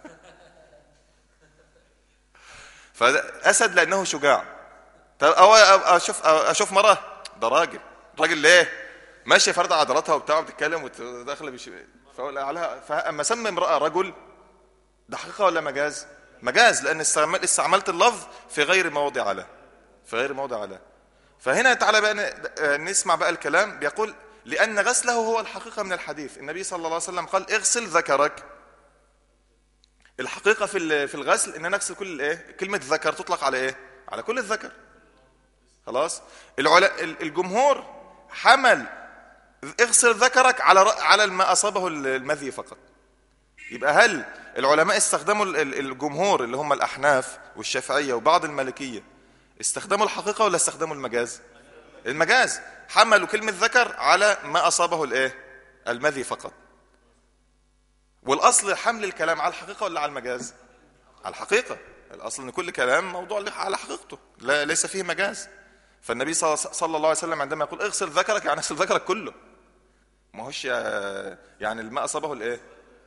فأسد لأنه شجاع طب أو أو- أشوف أو أشوف مرة ده راجل راجل ليه؟ ماشية فردة عضلاتها وبتاع بتتكلم وداخلة بش فأقول عليها فأما سمي امرأة رجل ده حقيقة ولا مجاز؟ مجاز لأن استعمل استعملت اللفظ في غير ما وضع له في غير ما وضع له فهنا تعالى بقى ن- نسمع بقى الكلام بيقول لأن غسله هو الحقيقة من الحديث النبي صلى الله عليه وسلم قال اغسل ذكرك الحقيقة في ال- في الغسل ان انا اغسل كل الايه كلمة ذكر تطلق على ايه على كل الذكر خلاص العلا ال- الجمهور حمل اغسل ذكرك على ر- على ما اصابه ال- المذي فقط يبقى هل العلماء استخدموا ال- ال- الجمهور اللي هم الاحناف والشافعية وبعض المالكية استخدموا الحقيقة ولا استخدموا المجاز المجاز حملوا كلمة ذكر على ما اصابه الايه المذي فقط والاصل حمل الكلام على الحقيقه ولا على المجاز على الحقيقه الاصل ان كل كلام موضوع له على حقيقته لا ليس فيه مجاز فالنبي صلى صلى الله عليه وسلم عندما يقول اغسل ذكرك يعني اغسل ذكرك كله ما هوش آه، يعني الماء اصابه الايه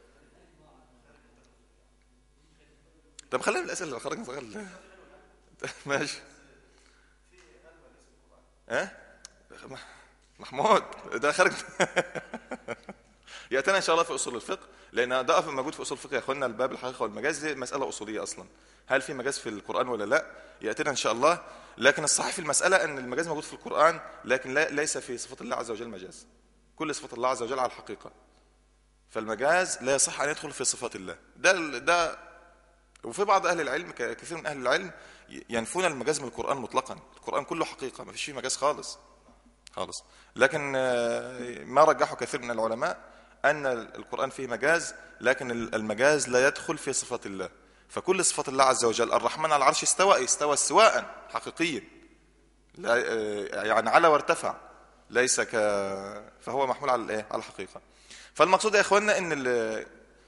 طب خلينا من الاسئله اللي خرجنا صغير ماشي ها محمود ده خارج ياتينا ان شاء الله في اصول الفقه لان ده موجود في اصول الفقه يا اخوانا الباب الحقيقه والمجاز دي مساله اصوليه اصلا هل في مجاز في القران ولا لا ياتينا ان شاء الله لكن الصحيح في المساله ان المجاز موجود في القران لكن لا ليس في صفات الله عز وجل مجاز كل صفات الله عز وجل على الحقيقه فالمجاز لا يصح ان يدخل في صفات الله ده ده وفي بعض اهل العلم ك- كثير من اهل العلم ي- ينفون المجاز من القران مطلقا القران كله حقيقه ما فيش فيه مجاز خالص خالص لكن آه، ما رجحه كثير من العلماء أن القرآن فيه مجاز لكن المجاز لا يدخل في صفات الله فكل صفات الله عز وجل الرحمن على العرش استوى استوى استواء حقيقيا لا آه، يعني على وارتفع ليس ك فهو محمول على الايه على الحقيقه فالمقصود يا اخواننا ان ال-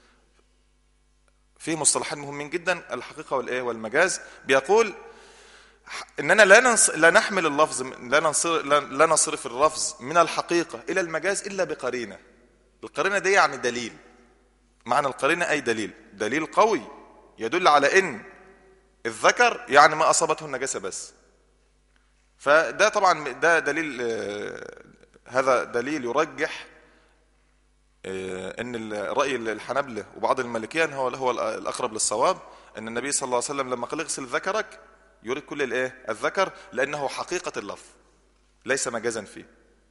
في مصطلحين مهمين جدا الحقيقه والايه والمجاز بيقول اننا لا ننص... لا نحمل اللفظ لا ننصر... لا لا نصرف اللفظ من الحقيقه الى المجاز الا بقرينه القرينه دي يعني دليل معنى القرينه اي دليل دليل قوي يدل على ان الذكر يعني ما اصابته النجاسه بس فده طبعا ده دليل آه، هذا دليل يرجح آه، ان الراي الحنابلة وبعض المالكيه هو هو الاقرب للصواب ان النبي صلى الله عليه وسلم لما قال اغسل ذكرك يريد كل الايه الذكر لانه حقيقه اللفظ ليس مجازا فيه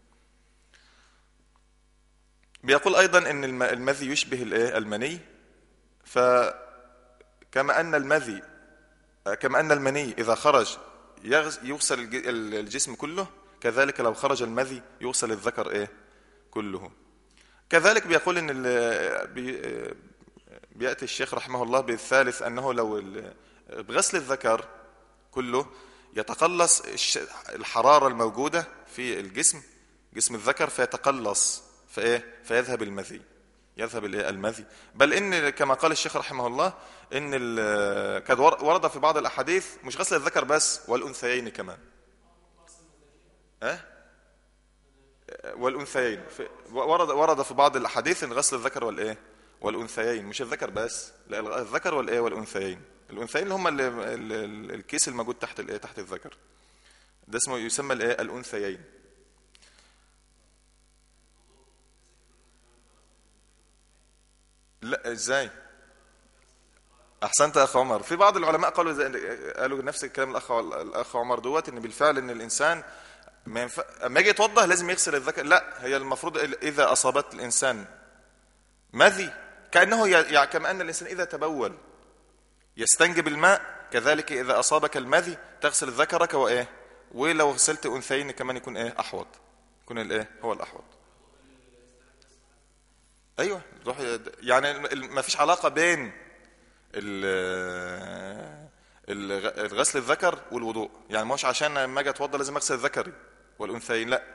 بيقول ايضا ان الم- المذي يشبه الايه المني فكما ان المذي كما ان المني اذا خرج يغس- يغسل الج- ال- الجسم كله كذلك لو خرج المذي يغسل الذكر ايه كله كذلك بيقول ان ال- بي- بياتي الشيخ رحمه الله بالثالث انه لو ال- بغسل الذكر كله يتقلص الش- الحراره الموجوده في الجسم جسم الذكر فيتقلص فايه فيذهب المذي يذهب الايه المذي بل ان كما قال الشيخ رحمه الله ان ال- قد ور- ورد في بعض الاحاديث مش غسل الذكر بس والانثيين كمان أه؟ والانثيين في- ورد ورد في بعض الاحاديث ان غسل الذكر والايه والانثيين مش الذكر بس لا الذكر والايه والانثيين الانثيين اللي هم ال- ال- ال- الكيس الموجود تحت الايه تحت الذكر ده اسمه يسمى الايه الانثيين لا ازاي احسنت يا اخ عمر في بعض العلماء قالوا زي قالوا نفس الكلام الاخ الاخ عمر دوت ان بالفعل ان الانسان ما ينفع اما يجي يتوضا لازم يغسل الذكر لا هي المفروض اذا اصابت الانسان مذي كانه ي... يعني كما ان الانسان اذا تبول يستنجب الماء كذلك اذا اصابك المذي تغسل ذكرك وايه ولو غسلت انثيين كمان يكون ايه احوط يكون الايه هو الاحوط ايوه روح يعني ما فيش علاقه بين ال- الغ- الغسل الذكر والوضوء يعني مش عشان لما اجي اتوضى لازم اغسل ذكري والانثيين لا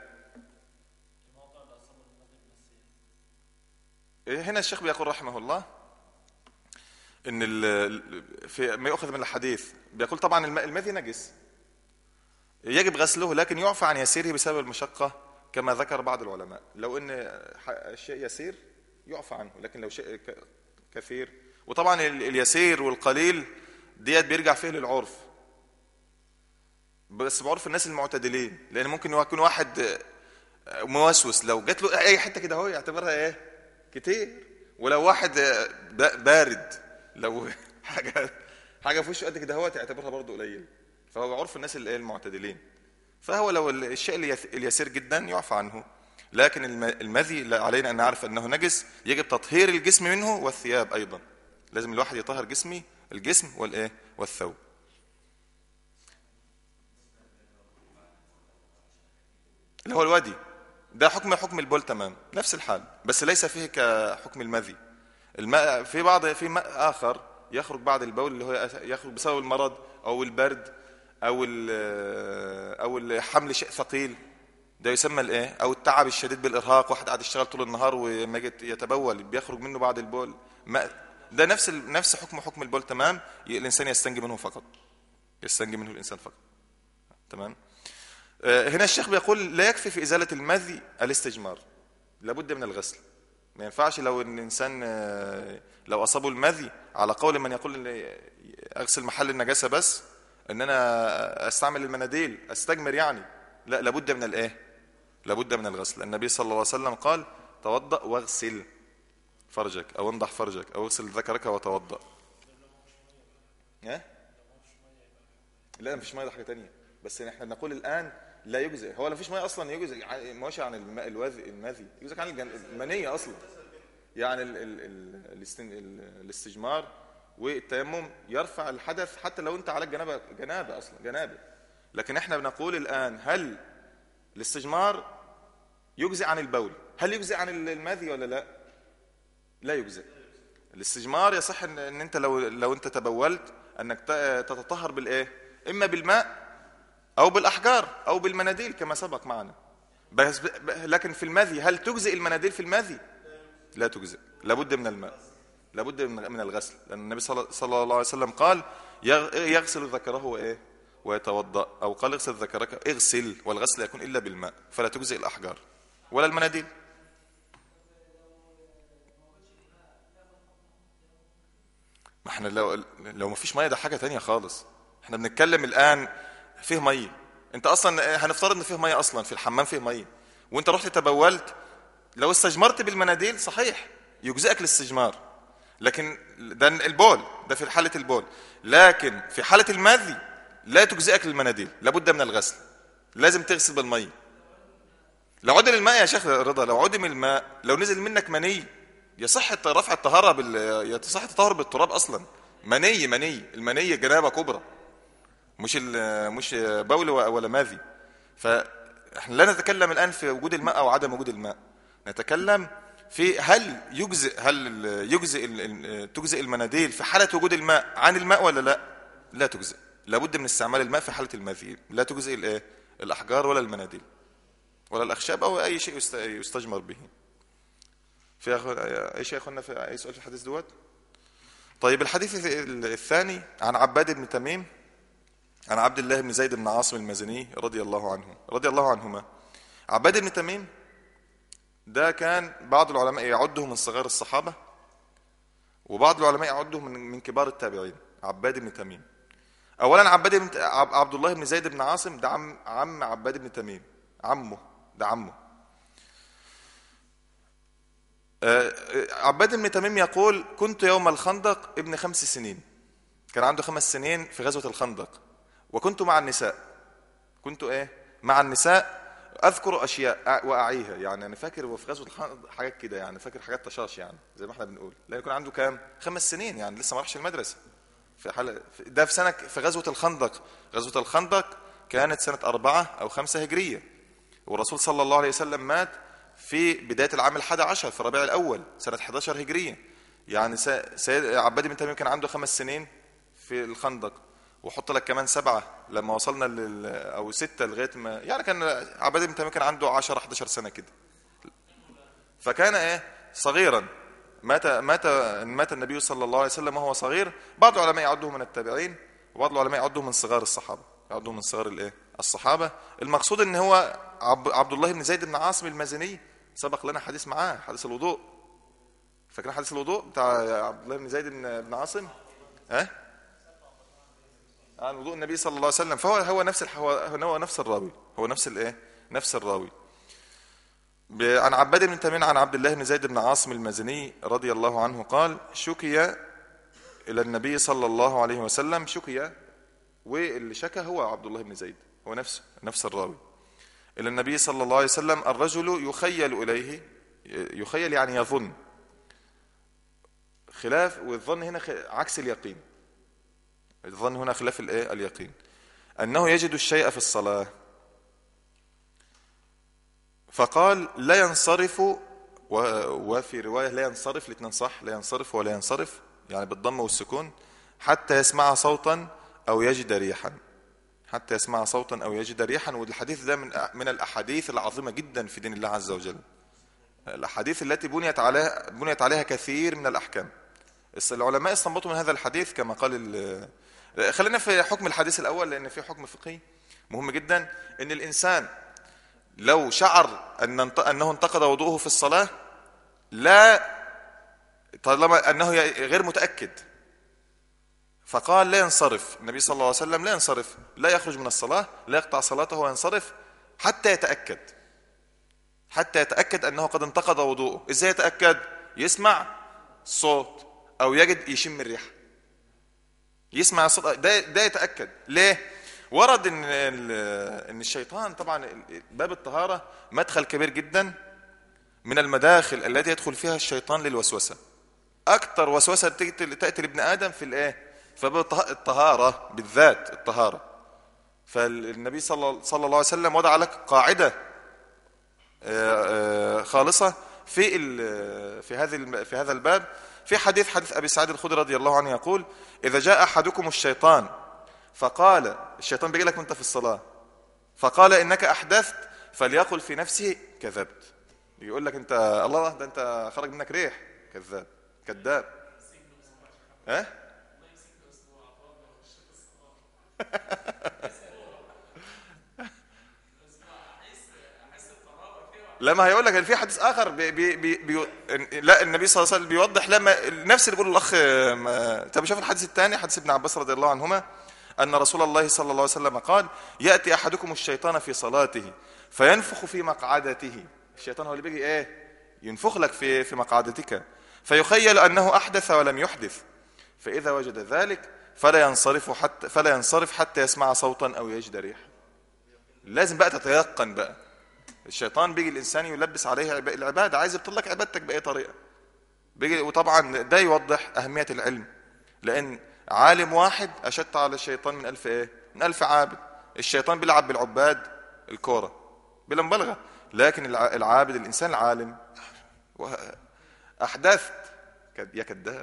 إيه هنا الشيخ بيقول رحمه الله ان ال- في ما يؤخذ من الحديث بيقول طبعا الم- المذي نجس يجب غسله لكن يعفى عن يسيره بسبب المشقه كما ذكر بعض العلماء لو ان ح- شيء يسير يعفى عنه لكن لو شيء ك- كثير وطبعا ال- اليسير والقليل ديت بيرجع فيه للعرف بس بعرف الناس المعتدلين لان ممكن يكون واحد آه، موسوس لو جات له اي حته كده اهو يعتبرها ايه كتير ولو واحد آه، ب- بارد لو حاجه حاجه في وشه قد كده اهو يعتبرها برضه قليل فهو عرف الناس اللي إيه المعتدلين فهو لو ال- الشيء اليس- اليسير جدا يعفى عنه لكن الم- المذي لا علينا ان نعرف انه نجس يجب تطهير الجسم منه والثياب ايضا لازم الواحد يطهر جسمي الجسم والايه والثوب اللي هو الوادي ده حكم حكم البول تمام نفس الحال بس ليس فيه كحكم المذي الماء في بعض في ماء اخر يخرج بعد البول اللي هو يخرج بسبب المرض او البرد او ال- او ال- حمل شيء ثقيل ده يسمى الايه او التعب الشديد بالارهاق واحد قاعد يشتغل طول النهار وما يجي يتبول بيخرج منه بعد البول ماء ده نفس ال- نفس حكم حكم البول تمام ي- الانسان يستنجي منه فقط يستنجي منه الانسان فقط تمام آه، هنا الشيخ بيقول لا يكفي في ازاله المذي الاستجمار لابد من الغسل ما ينفعش لو ان الانسان آه، لو اصابه المذي على قول من يقول إن اغسل محل النجاسه بس ان انا استعمل المناديل استجمر يعني لا لابد من الايه لابد من الغسل النبي صلى الله عليه وسلم قال توضأ واغسل فرجك او انضح فرجك او اغسل ذكرك وتوضأ ها لا مفيش ميه ده حاجه تانية بس احنا بنقول الان لا يجزئ هو لا فيش ميه اصلا يجزئ ع- ماشي عن الماء الواذي المذي يجزئ عن الجن- المنيه اصلا يعني ال ال ال الاستن- ال- الاستجمار والتيمم يرفع الحدث حتى لو انت على جنابه جنابه اصلا جنابه لكن احنا بنقول الان هل الاستجمار يجزئ عن البول هل يجزئ عن ال- المذي ولا لا لا يجزئ الاستجمار يصح ان, إن انت لو لو انت تبولت انك ت- تتطهر بالايه اما بالماء او بالاحجار او بالمناديل كما سبق معنا بس ب... ب... لكن في المذي هل تجزئ المناديل في المذي لا تجزئ لابد من الماء لابد من من الغسل لان النبي صلى صلى الله عليه وسلم قال يغ- يغسل ذكره وايه ويتوضا او قال اغسل ذكرك اغسل والغسل يكون الا بالماء فلا تجزئ الاحجار ولا المناديل ما احنا لو لو ما فيش ميه ده حاجه تانية خالص احنا بنتكلم الان فيه ميه انت اصلا هنفترض ان فيه ميه اصلا في الحمام فيه ميه وانت رحت تبولت لو استجمرت بالمناديل صحيح يجزئك الاستجمار لكن ده البول ده في حاله البول لكن في حاله المذي لا تجزئك المناديل لابد من الغسل لازم تغسل بالميه لو عدم الماء يا شيخ رضا لو عدم الماء لو نزل منك مني يصح الت- رفع الطهاره بال يصح التطهر بالتراب اصلا مني مني المني جنابه كبرى مش ال- مش بول و- ولا ماذي فاحنا لا نتكلم الان في وجود الماء او عدم وجود الماء نتكلم في هل يجزئ هل ال- يجزئ ال- ال- تجزئ المناديل في حاله وجود الماء عن الماء ولا لا لا تجزئ لابد من استعمال الماء في حاله المذي لا تجزئ الايه الاحجار ولا المناديل ولا الاخشاب او اي شيء يست- يستجمر به في أخ... اي شيء يا اخوانا في اي سؤال في الحديث دوت طيب الحديث الثاني عن عباد بن تميم عن عبد الله بن زيد بن عاصم المزني رضي الله عنه رضي الله عنهما عباد بن تميم ده كان بعض العلماء يعده من صغار الصحابة وبعض العلماء يعده من من كبار التابعين عباد بن تميم اولا عباد بن عب- عبد الله بن زيد بن عاصم ده عم عم عباد بن تميم عمه ده عمه آه، آه، عباد بن تميم يقول كنت يوم الخندق ابن خمس سنين كان عنده خمس سنين في غزوة الخندق وكنت مع النساء كنت ايه مع النساء اذكر اشياء أع- واعيها يعني انا فاكر هو في غزوه الخندق حاجات كده يعني فاكر حاجات طشاش يعني زي ما احنا بنقول لا يكون عنده كام خمس سنين يعني لسه ما راحش المدرسه في حال في- ده في سنه في غزوه الخندق غزوه الخندق كانت سنه أربعة أو خمسة هجرية والرسول صلى الله عليه وسلم مات في بداية العام الحادي عشر في ربيع الأول سنة 11 هجرية يعني سا- سيد عباد بن تميم كان عنده خمس سنين في الخندق وحط لك كمان سبعة لما وصلنا لل أو ستة لغاية ما يعني كان عباد بن تميم كان عنده 10 11 سنة كده فكان ايه صغيرا مات مات مات النبي صلى الله عليه وسلم وهو صغير بعض العلماء يعده من التابعين وبعض العلماء يعده من صغار الصحابه يعده من صغار الايه الصحابه المقصود ان هو عب عبد الله بن زيد بن عاصم المازني سبق لنا حديث معاه حديث الوضوء فاكرين حديث الوضوء بتاع عبد الله بن زيد بن بن عاصم ها عن وضوء النبي صلى الله عليه وسلم فهو هو نفس الح- هو هو نفس الراوي هو نفس الايه نفس الراوي ب- عن عباد بن تميم عن عبد الله بن زيد بن عاصم المازني رضي الله عنه قال شكي إلى النبي صلى الله عليه وسلم شكي واللي شكى هو عبد الله بن زيد هو نفسه نفس الراوي إلى النبي صلى الله عليه وسلم الرجل يخيل إليه يخيل يعني يظن خلاف والظن هنا خ- عكس اليقين الظن هنا خلاف الايه اليقين أنه يجد الشيء في الصلاة فقال لا ينصرف و- وفي رواية لا ينصرف الاثنين صح لا ينصرف ولا ينصرف يعني بالضم والسكون حتى يسمع صوتا أو يجد ريحا حتى يسمع صوتا أو يجد ريحا والحديث ده من من الأحاديث العظيمة جدا في دين الله عز وجل الأحاديث التي بنيت عليها بنيت عليها كثير من الأحكام الس- العلماء استنبطوا من هذا الحديث كما قال ال- خلينا في حكم الحديث الأول لأن في حكم فقهي مهم جدا أن الإنسان لو شعر أن انت- أنه انتقد وضوءه في الصلاة لا طالما أنه ي- غير متأكد فقال لا ينصرف النبي صلى الله عليه وسلم لا ينصرف لا يخرج من الصلاة لا يقطع صلاته وينصرف حتى يتأكد حتى يتأكد أنه قد انتقد وضوءه إزاي يتأكد يسمع صوت أو يجد يشم الريحة يسمع صوت ده ده يتاكد ليه ورد ان ال- ان الشيطان طبعا باب الطهاره مدخل كبير جدا من المداخل التي يدخل فيها الشيطان للوسوسه اكثر وسوسه تاتي تاتي لابن ادم في الايه فباب الطه- الطهاره بالذات الطهاره فالنبي صلى صلى الله عليه وسلم وضع لك قاعده آه، آه، خالصة في ال- في هذه الم- في هذا الباب في حديث حديث ابي سعيد الخدري رضي الله عنه يقول اذا جاء احدكم الشيطان فقال الشيطان بيجي لك وانت في الصلاه فقال انك احدثت فليقل في نفسه كذبت يقول لك انت الله ده انت خرج منك ريح كذاب كذاب ها لا ما هيقول لك في حديث اخر بي بي بي بي لا النبي صلى الله عليه وسلم بيوضح لما نفس اللي بيقوله الاخ ما- طب شوف الحديث الثاني حديث ابن عباس رضي الله عنهما ان رسول الله صلى الله عليه وسلم قال ياتي احدكم الشيطان في صلاته فينفخ في مقعدته الشيطان هو اللي بيجي ايه ينفخ لك في في مقعدتك فيخيل انه احدث ولم يحدث فاذا وجد ذلك فلا ينصرف حتى فلا ينصرف حتى يسمع صوتا او يجد ريحا لازم بقى تتيقن بقى الشيطان بيجي الانسان يلبس عليه عب- العباده عايز يبطل لك عبادتك باي طريقه بيجي وطبعا ده يوضح اهميه العلم لان عالم واحد اشد على الشيطان من الف ايه من ألف عابد الشيطان بيلعب بالعباد الكورة بلا مبالغة لكن الع- العابد الإنسان العالم و- أحدثت كد- يا كذاب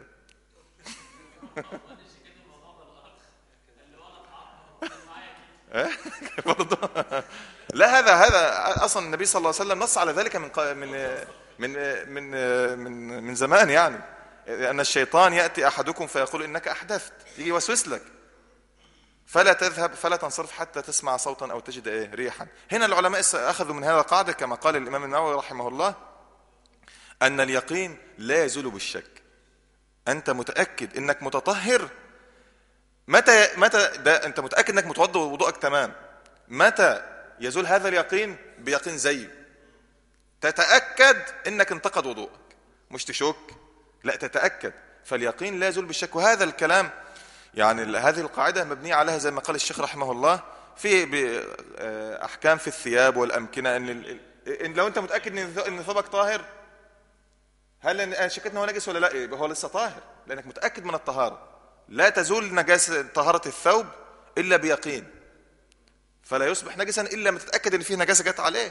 إيه؟ برضه لا هذا هذا اصلا النبي صلى الله عليه وسلم نص على ذلك من قا- من من من من من زمان يعني ان الشيطان ياتي احدكم فيقول انك احدثت يجي يوسوس لك فلا تذهب فلا تنصرف حتى تسمع صوتا او تجد ايه ريحا هنا العلماء اس- اخذوا من هذا قاعده كما قال الامام النووي رحمه الله ان اليقين لا يزول بالشك انت متاكد انك متطهر متى متى ده انت متاكد انك متوضا ووضوءك تمام متى يزول هذا اليقين بيقين زي تتاكد انك انتقد وضوءك مش تشك لا تتاكد فاليقين لا يزول بالشك وهذا الكلام يعني ال- هذه القاعده مبنيه عليها زي ما قال الشيخ رحمه الله في ب- آه، احكام في الثياب والامكنه ان ال- إن لو انت متاكد ان ث- ان ثوبك طاهر هل أنا شكيت ان هو نجس ولا لا يبقى هو لسه طاهر لانك متاكد من الطهاره لا تزول نجاسه طهاره الثوب الا بيقين فلا يصبح نجسا الا ما تتاكد ان فيه نجاسه جت عليه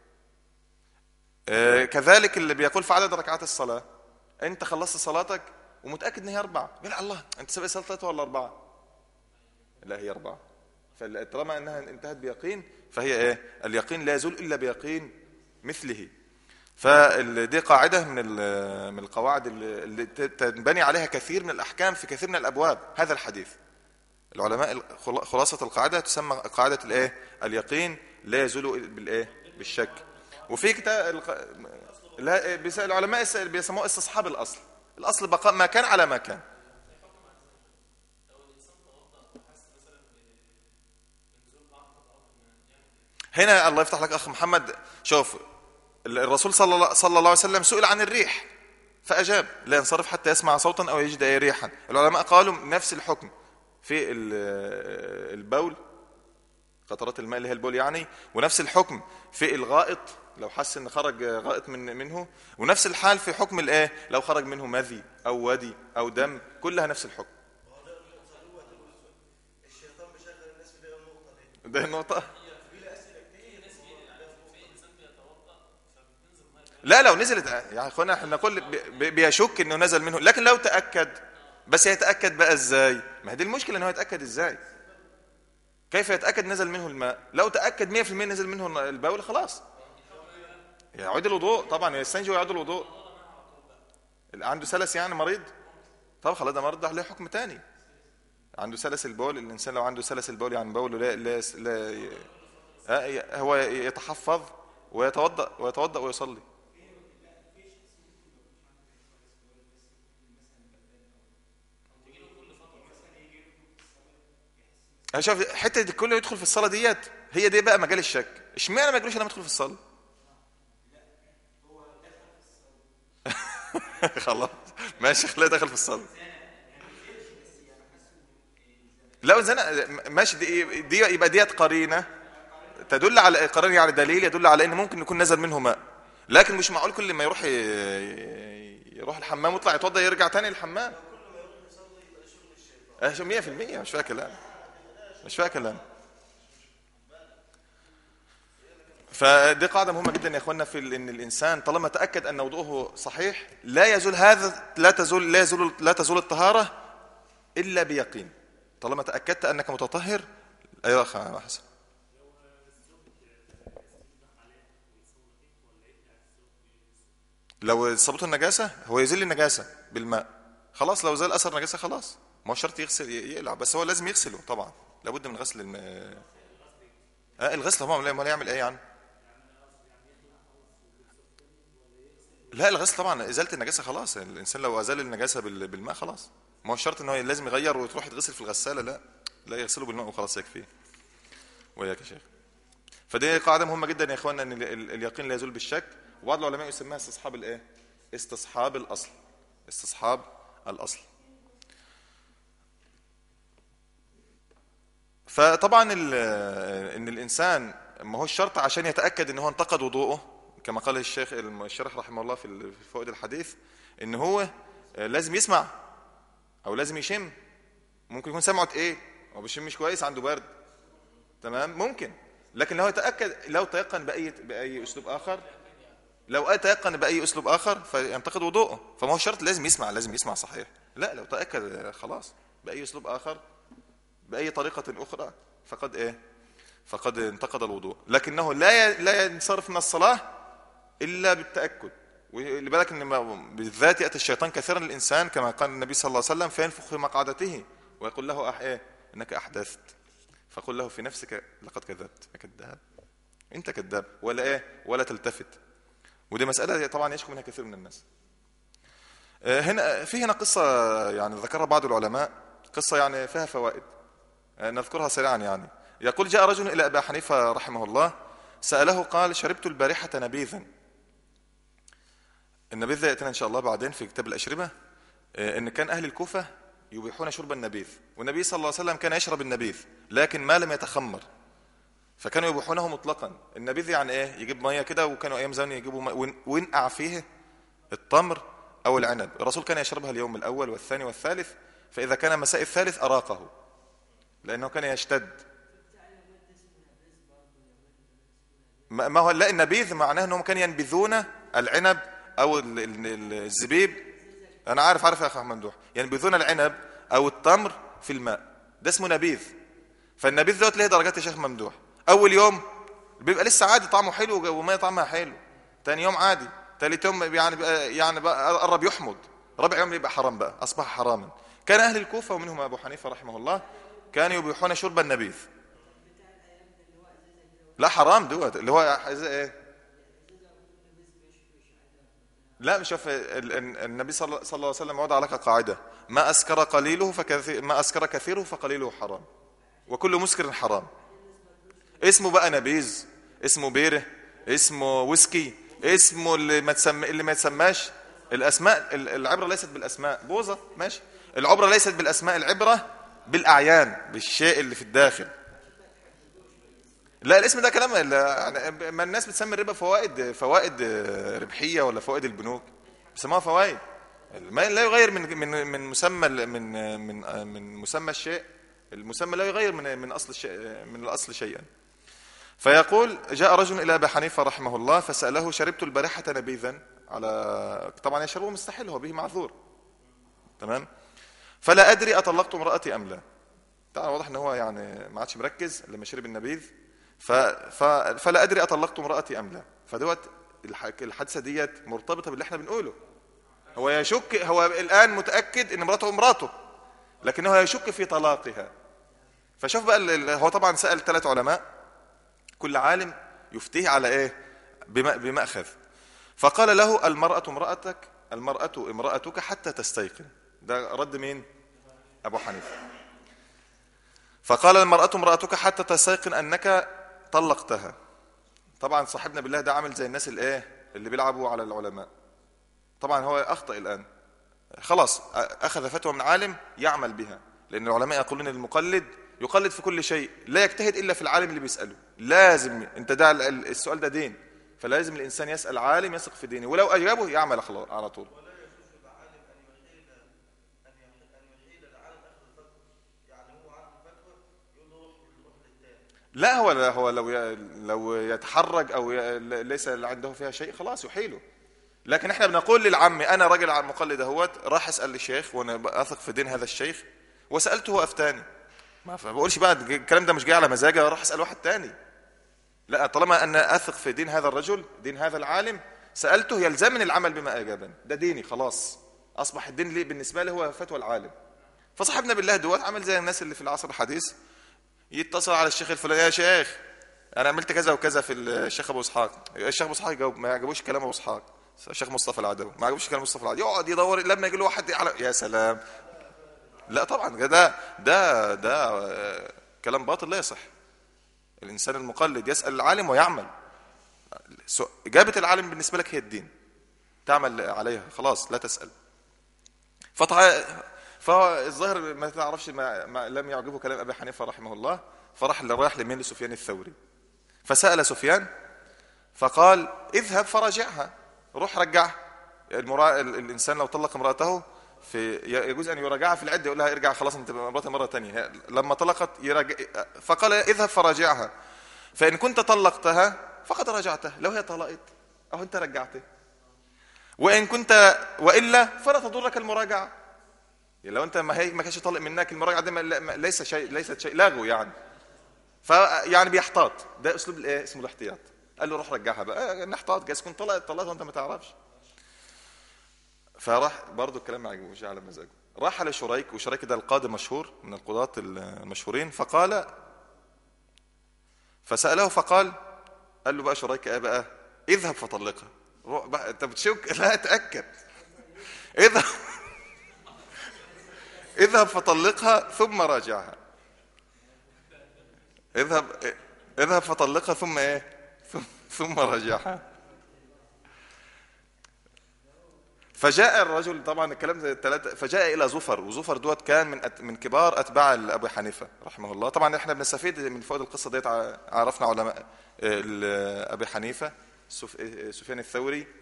آه، كذلك اللي بيقول في عدد ركعات الصلاه انت خلصت صلاتك ومتاكد ان هي اربعه يقول الله انت سبق صلاه ثلاثه ولا اربعه لا هي اربعه فطالما انها انتهت بيقين فهي ايه اليقين لا يزول الا بيقين مثله فدي قاعده من ال- من القواعد اللي اللي تنبني عليها كثير من الاحكام في كثير من الابواب هذا الحديث العلماء الخلا- خلاصه القاعده تسمى قاعده الايه اليقين لا يزول بالايه بالشك وفي كتاب الق- لا بيس- العلماء اس- بيسموه استصحاب الاصل الاصل بقاء ما كان على ما كان هنا الله يفتح لك اخ محمد شوف الرسول صلى الله, صلى الله عليه وسلم سئل عن الريح فاجاب لا ينصرف حتى يسمع صوتا او يجد اي ريحا العلماء قالوا نفس الحكم في ال- البول قطرات الماء اللي هي البول يعني ونفس الحكم في الغائط لو حس ان خرج غائط من منه ونفس الحال في حكم الايه لو خرج منه مذي او ودي او دم كلها نفس الحكم الشيطان بيشغل الناس في دي النقطه دي ده النقطه لا لو نزلت يعني اخوانا احنا نقول بي- بي- بيشك انه نزل منه لكن لو تاكد بس يتاكد بقى ازاي ما هي دي المشكله ان هو يتاكد ازاي كيف يتاكد نزل منه الماء لو تاكد 100% نزل منه البول خلاص يعيد الوضوء طبعا يستنجي ويعيد الوضوء اللي عنده سلس يعني مريض طب خلاص ده مريض ده عليه حكم تاني عنده سلس البول الانسان لو عنده سلس البول يعني بوله لا لا, لا ي- آه، ي- هو يتحفظ ويتوضا ويتوضا ويصلي أنا شوف حته دي كله يدخل في الصلاه ديت هي دي بقى مجال الشك اشمعنى ما يقولوش انا بدخل في الصلاه خلاص ماشي خليه دخل في الصلاه لو زنا ماشي دي, دي يبقى ديت قرينه تدل على قرينه يعني دليل يدل على ان ممكن يكون نزل منه ماء لكن مش معقول كل ما يروح ي- يروح الحمام ويطلع يتوضا يرجع تاني الحمام اه شو 100% مش فيها كلام مش فيها كلام فدي قاعدة مهمة جدا يا اخوانا في ال- ان الانسان طالما تأكد ان وضوءه صحيح لا يزول هذا لا تزول لا يزول لا تزول الطهارة الا بيقين طالما تأكدت انك متطهر ايوه يا اخ حسن لو صابته النجاسة هو يزيل النجاسة بالماء خلاص لو زال اثر نجاسة خلاص ما هو شرط يغسل ي- يقلع بس هو لازم يغسله طبعا لابد من غسل الم... آه الغسل هو امال يعمل ايه يعني لا الغسل طبعا ازاله النجاسه خلاص الانسان لو ازال النجاسه بال- بالماء خلاص ما هو شرط ان هو لازم يغير وتروح يتغسل في الغساله لا لا يغسله بالماء وخلاص يكفيه وياك يا شيخ فدي قاعده مهمه جدا يا اخوانا ان ال- ال- اليقين لا يزول بالشك وبعض العلماء يسميها استصحاب الايه استصحاب الاصل استصحاب الاصل فطبعا ال- ان الانسان ما هو الشرط عشان يتاكد ان هو انتقد وضوءه كما قال الشيخ الشارح رحمه الله في ال- في فوائد الحديث ان هو لازم يسمع او لازم يشم ممكن يكون سمعه ايه هو بيشمش كويس عنده برد تمام ممكن لكن لو يتاكد لو تيقن باي باي اسلوب اخر لو تيقن باي اسلوب اخر فينتقد وضوءه فما هو شرط لازم يسمع لازم يسمع صحيح لا لو تاكد خلاص باي اسلوب اخر باي طريقه اخرى فقد ايه فقد انتقد الوضوء لكنه لا ي- لا ينصرف من الصلاه الا بالتاكد واللي بالك ان ما- بالذات ياتي الشيطان كثيرا للانسان كما قال النبي صلى الله عليه وسلم فينفخ في مقعدته ويقول له أح ايه انك احدثت فقل له في نفسك لقد كذبت يا كذاب انت كذاب ولا ايه ولا تلتفت ودي مساله طبعا يشكو منها كثير من الناس آه، هنا في هنا قصه يعني ذكرها بعض العلماء قصه يعني فيها فوائد آه، نذكرها سريعا يعني يقول جاء رجل الى ابي حنيفه رحمه الله ساله قال شربت البارحه نبيذا النبيذ ده ياتينا ان شاء الله بعدين في كتاب الاشربه آه، ان كان اهل الكوفه يبيحون شرب النبيذ والنبي صلى الله عليه وسلم كان يشرب النبيذ لكن ما لم يتخمر فكانوا يبيحونه مطلقا النبيذ يعني ايه يجيب ميه كده وكانوا ايام زمان يجيبوا مية وين- وينقع فيه التمر او العنب الرسول كان يشربها اليوم الاول والثاني والثالث فاذا كان مساء الثالث اراقه لانه كان يشتد ما ما هو لا النبيذ معناه انهم كانوا ينبذون العنب او ال- ال- الزبيب انا عارف عارف يا اخ ممدوح ينبذون العنب او التمر في الماء ده اسمه نبيذ فالنبيذ دوت ليه درجات يا شيخ ممدوح اول يوم بيبقى لسه عادي طعمه حلو وميه طعمها حلو تاني يوم عادي تالت يوم يعني بقى يعني بقى قرب يحمض رابع يوم يبقى حرام بقى اصبح حراما كان اهل الكوفه ومنهم ابو حنيفه رحمه الله كانوا يبيحون شرب النبيذ لا حرام دوت اللي هو زي ايه لا مش شوف ال- ال- النبي صلى صلى الله عليه وسلم وضع لك قاعده ما اسكر قليله فكثير ما اسكر كثيره فقليله حرام وكل مسكر حرام اسمه بقى نبيذ اسمه بيره اسمه ويسكي اسمه اللي ما تسمى اللي ما يتسماش الاسماء ال- العبره ليست بالاسماء بوظه ماشي العبره ليست بالاسماء العبره بالاعيان بالشيء اللي في الداخل لا الاسم ده كلام ال- يعني ما الناس بتسمي الربا فوائد فوائد آه، ربحيه ولا فوائد البنوك بيسموها فوائد ما لا يغير من من من مسمى ال- من من آه، من مسمى الشيء المسمى لا يغير من من اصل الشيء من الاصل شيئا فيقول جاء رجل الى ابي حنيفه رحمه الله فساله شربت البارحه نبيذا على طبعا يشربه مستحيل هو به معذور تمام فلا ادري اطلقت امراتي ام لا طبعا واضح ان هو يعني ما عادش مركز لما شرب النبيذ ف... ف... فلا ادري اطلقت امراتي ام لا فدوت الح... الحادثه ديت مرتبطه باللي احنا بنقوله هو يشك هو الان متاكد ان امراته امراته لكنه يشك في طلاقها فشوف بقى ال- ال- هو طبعا سال ثلاث علماء كل عالم يفتيه على ايه بم... بماخذ فقال له المراه امراتك المراه امراتك حتى تستيقن ده رد مين ابو حنيفه فقال المرأة امرأتك حتى تستيقن أنك طلقتها طبعا صاحبنا بالله ده عامل زي الناس الايه اللي بيلعبوا على العلماء طبعا هو أخطأ الآن خلاص أ- أخذ فتوى من عالم يعمل بها لأن العلماء يقولون المقلد يقلد في كل شيء لا يجتهد إلا في العالم اللي بيسأله لازم أنت ده ال- ال- السؤال ده دين فلازم الإنسان يسأل عالم يثق في دينه ولو أجابه يعمل خلاص على طول لا هو هو لو ي- لو يتحرج او ي- ليس عنده فيها شيء خلاص يحيله لكن احنا بنقول للعم انا راجل عم مقلد اهوت راح اسال الشيخ وانا اثق في دين هذا الشيخ وسالته وافتاني ما بقولش بقى الكلام ده مش جاي على مزاجي راح اسال واحد تاني لا طالما انا اثق في دين هذا الرجل دين هذا العالم سالته يلزمني العمل بما اجابني ده ديني خلاص اصبح الدين لي بالنسبه لي هو فتوى العالم فصاحبنا بالله دوت عمل زي الناس اللي في العصر الحديث يتصل على الشيخ الفلاني يا شيخ انا عملت كذا وكذا في الشيخ ابو اسحاق الشيخ ابو اسحاق يجاوب ما يعجبوش كلام ابو اسحاق الشيخ مصطفى العدوي ما يعجبوش كلام مصطفى العدوي يقعد يدور لما يجي له واحد على يا سلام لا طبعا ده ده ده آه، كلام باطل لا يصح الانسان المقلد يسال العالم ويعمل سو- اجابه العالم بالنسبه لك هي الدين تعمل عليها خلاص لا تسال فطع... فالظاهر ما تعرفش ما... ما لم يعجبه كلام ابي حنيفه رحمه الله فراح راح لمين لسفيان الثوري فسال سفيان فقال اذهب فراجعها روح رجعها المرا... ال- الانسان لو طلق امراته في يجوز ان يراجعها في العده يقول لها ارجع خلاص انت مراتي مره تانية لما طلقت يراجع فقال اذهب فراجعها فان كنت طلقتها فقد رجعتها لو هي طلقت او انت رجعته وان كنت والا فلا تضرك المراجعه يعني لو انت ما هي ما كانش طالق منك المراجعه دي ما- ما- ليس شيء ليست شيء لغو يعني فيعني بيحتاط ده اسلوب الايه اسمه الاحتياط قال له روح رجعها بقى نحتاط جايز تكون طلقت طلقت وانت ما تعرفش فراح برضه الكلام ما عجبوش على مزاجه راح على شريك وشريك ده القاضي مشهور من القضاة المشهورين فقال فسأله فقال قال له بقى شريك ايه بقى اذهب فطلقها روح بقى انت بتشك لا اتأكد اذهب اذهب فطلقها ثم راجعها اذهب اذهب فطلقها ثم ايه ثم, ثم راجعها فجاء الرجل طبعا الكلام ده الثلاثة فجاء إلى زفر وزفر دوت كان من أت من كبار أتباع أبي حنيفة رحمه الله طبعا احنا بنستفيد من فوائد القصة ديت ع- عرفنا علماء آه، ال- أبي حنيفة سف- آه، سفيان الثوري آه،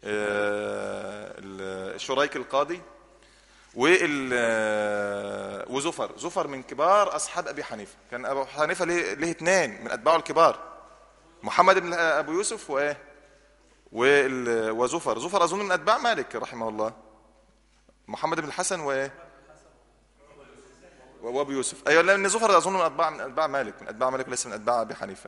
ال- شريك القاضي وال آه، وزفر زفر من كبار أصحاب أبي حنيفة كان أبو حنيفة ليه ليه اثنين من أتباعه الكبار محمد بن أبو يوسف وإيه وال- وزفر زفر أظن من أتباع مالك رحمه الله محمد بن الحسن و وابو يوسف ايوه لان زفر اظن من اتباع من اتباع مالك من اتباع مالك وليس من اتباع ابي حنيفه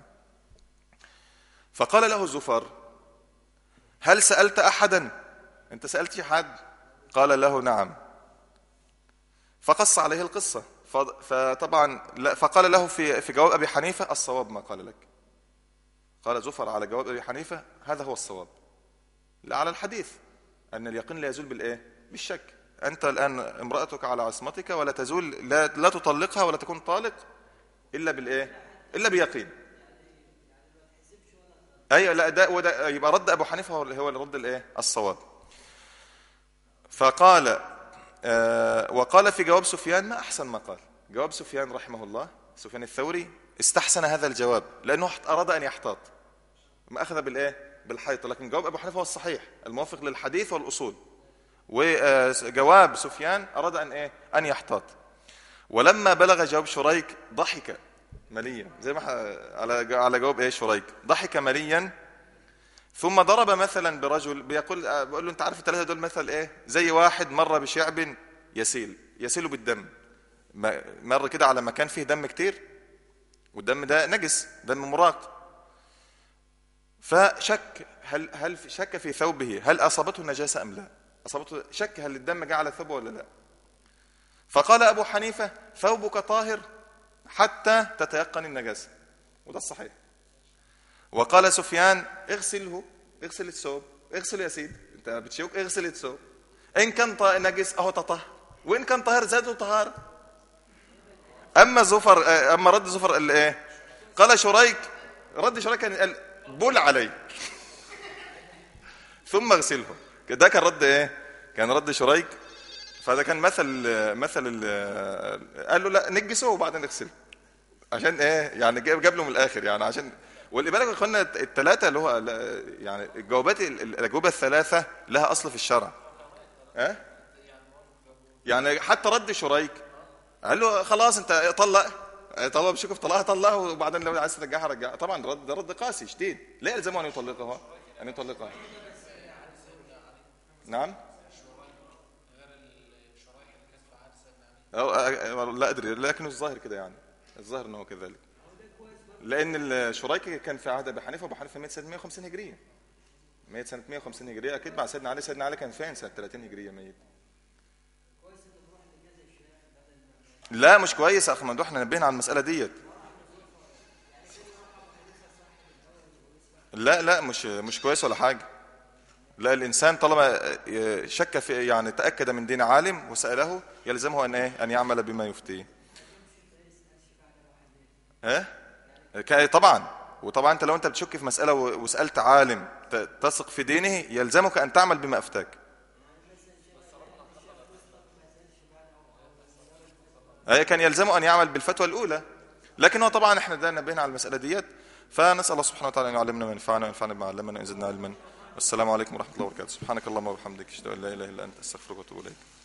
فقال له زفر هل سالت احدا انت سالت حد قال له نعم فقص عليه القصه ف- فطبعا لا فقال له في في جواب ابي حنيفه الصواب ما قال لك قال زفر على جواب ابي حنيفه هذا هو الصواب لا على الحديث ان اليقين لا يزول بالايه بالشك انت الان امراتك على عصمتك ولا تزول لا, لا تطلقها ولا تكون طالق الا بالايه الا بيقين ايوه لا ده وده يبقى رد ابو حنيفه هو هو اللي رد الايه الصواب فقال آه وقال في جواب سفيان ما احسن ما قال جواب سفيان رحمه الله سفيان الثوري استحسن هذا الجواب لانه اراد ان يحتاط ما اخذ بالايه بالحيط لكن جواب ابو حنيفه هو الصحيح الموافق للحديث والاصول وجواب سفيان اراد ان ايه ان يحتاط ولما بلغ جواب شريك ضحك مليا زي ما ح- على على جواب ايه شريك ضحك مليا ثم ضرب مثلا برجل بيقول آه، بيقول له انت عارف الثلاثه دول مثل ايه زي واحد مر بشعب يسيل يسيل بالدم ما- مر كده على مكان فيه دم كتير والدم ده نجس دم مراق فشك هل هل في- شك في ثوبه هل اصابته نجاسه ام لا؟ اصابته شك هل الدم جاء على ثوبه ولا لا؟ فقال ابو حنيفه ثوبك طاهر حتى تتيقن النجاسه وده الصحيح وقال سفيان اغسله اغسل الثوب اغسل يا سيدي انت بتشوك اغسل الثوب ان كان طا- نجس اهو تطهر وان كان طاهر زاده طهاره اما زفر آه، اما رد زفر قال ايه قال شريك رد شريك كان قال بل عليك ثم اغسله ده كان رد ايه كان رد شريك فده كان مثل مثل ال- قال له لا نجسه وبعدين اغسله عشان ايه يعني جاب جاب له من الاخر يعني عشان واللي بالك يا اخوانا الثلاثه اللي هو لا- يعني الجوابات ال- الاجوبه الثلاثه لها اصل في الشرع ها يعني حتى رد شريك قال له خلاص انت طلق طلق بشكل طلقها طلقها وبعدين لو عايز ترجعها رجعها طبعا رد ده رد قاسي شديد لا يلزمه ان يطلقها ان يطلقها نعم أو أو- لا ادري لكن الظاهر كده يعني الظاهر انه كذلك لان الشريك كان في عهد ابي حنيفه وابو حنيفه مات سنه 150 هجريه ميت سنه 150 هجريه اكيد مع سيدنا علي سيدنا علي كان فين سنه 30 هجريه ميت لا مش كويس يا اخ ممدوح احنا نبهنا على المساله ديت لا لا مش مش كويس ولا حاجه لا الانسان طالما شك في يعني تاكد من دين عالم وساله يلزمه ان ايه ان يعمل بما يفتيه ها كا- طبعا وطبعا انت لو انت بتشك في مساله و- وسالت عالم ت- تثق في دينه يلزمك ان تعمل بما افتاك هي كان يلزمه ان يعمل بالفتوى الاولى لكن هو طبعا احنا ده نبهنا على المساله ديت فنسال الله سبحانه وتعالى ان يعلمنا ما ينفعنا وينفعنا بما علمنا ويزدنا علما والسلام عليكم ورحمه الله وبركاته سبحانك اللهم وبحمدك اشهد ان لا اله الا انت استغفرك واتوب اليك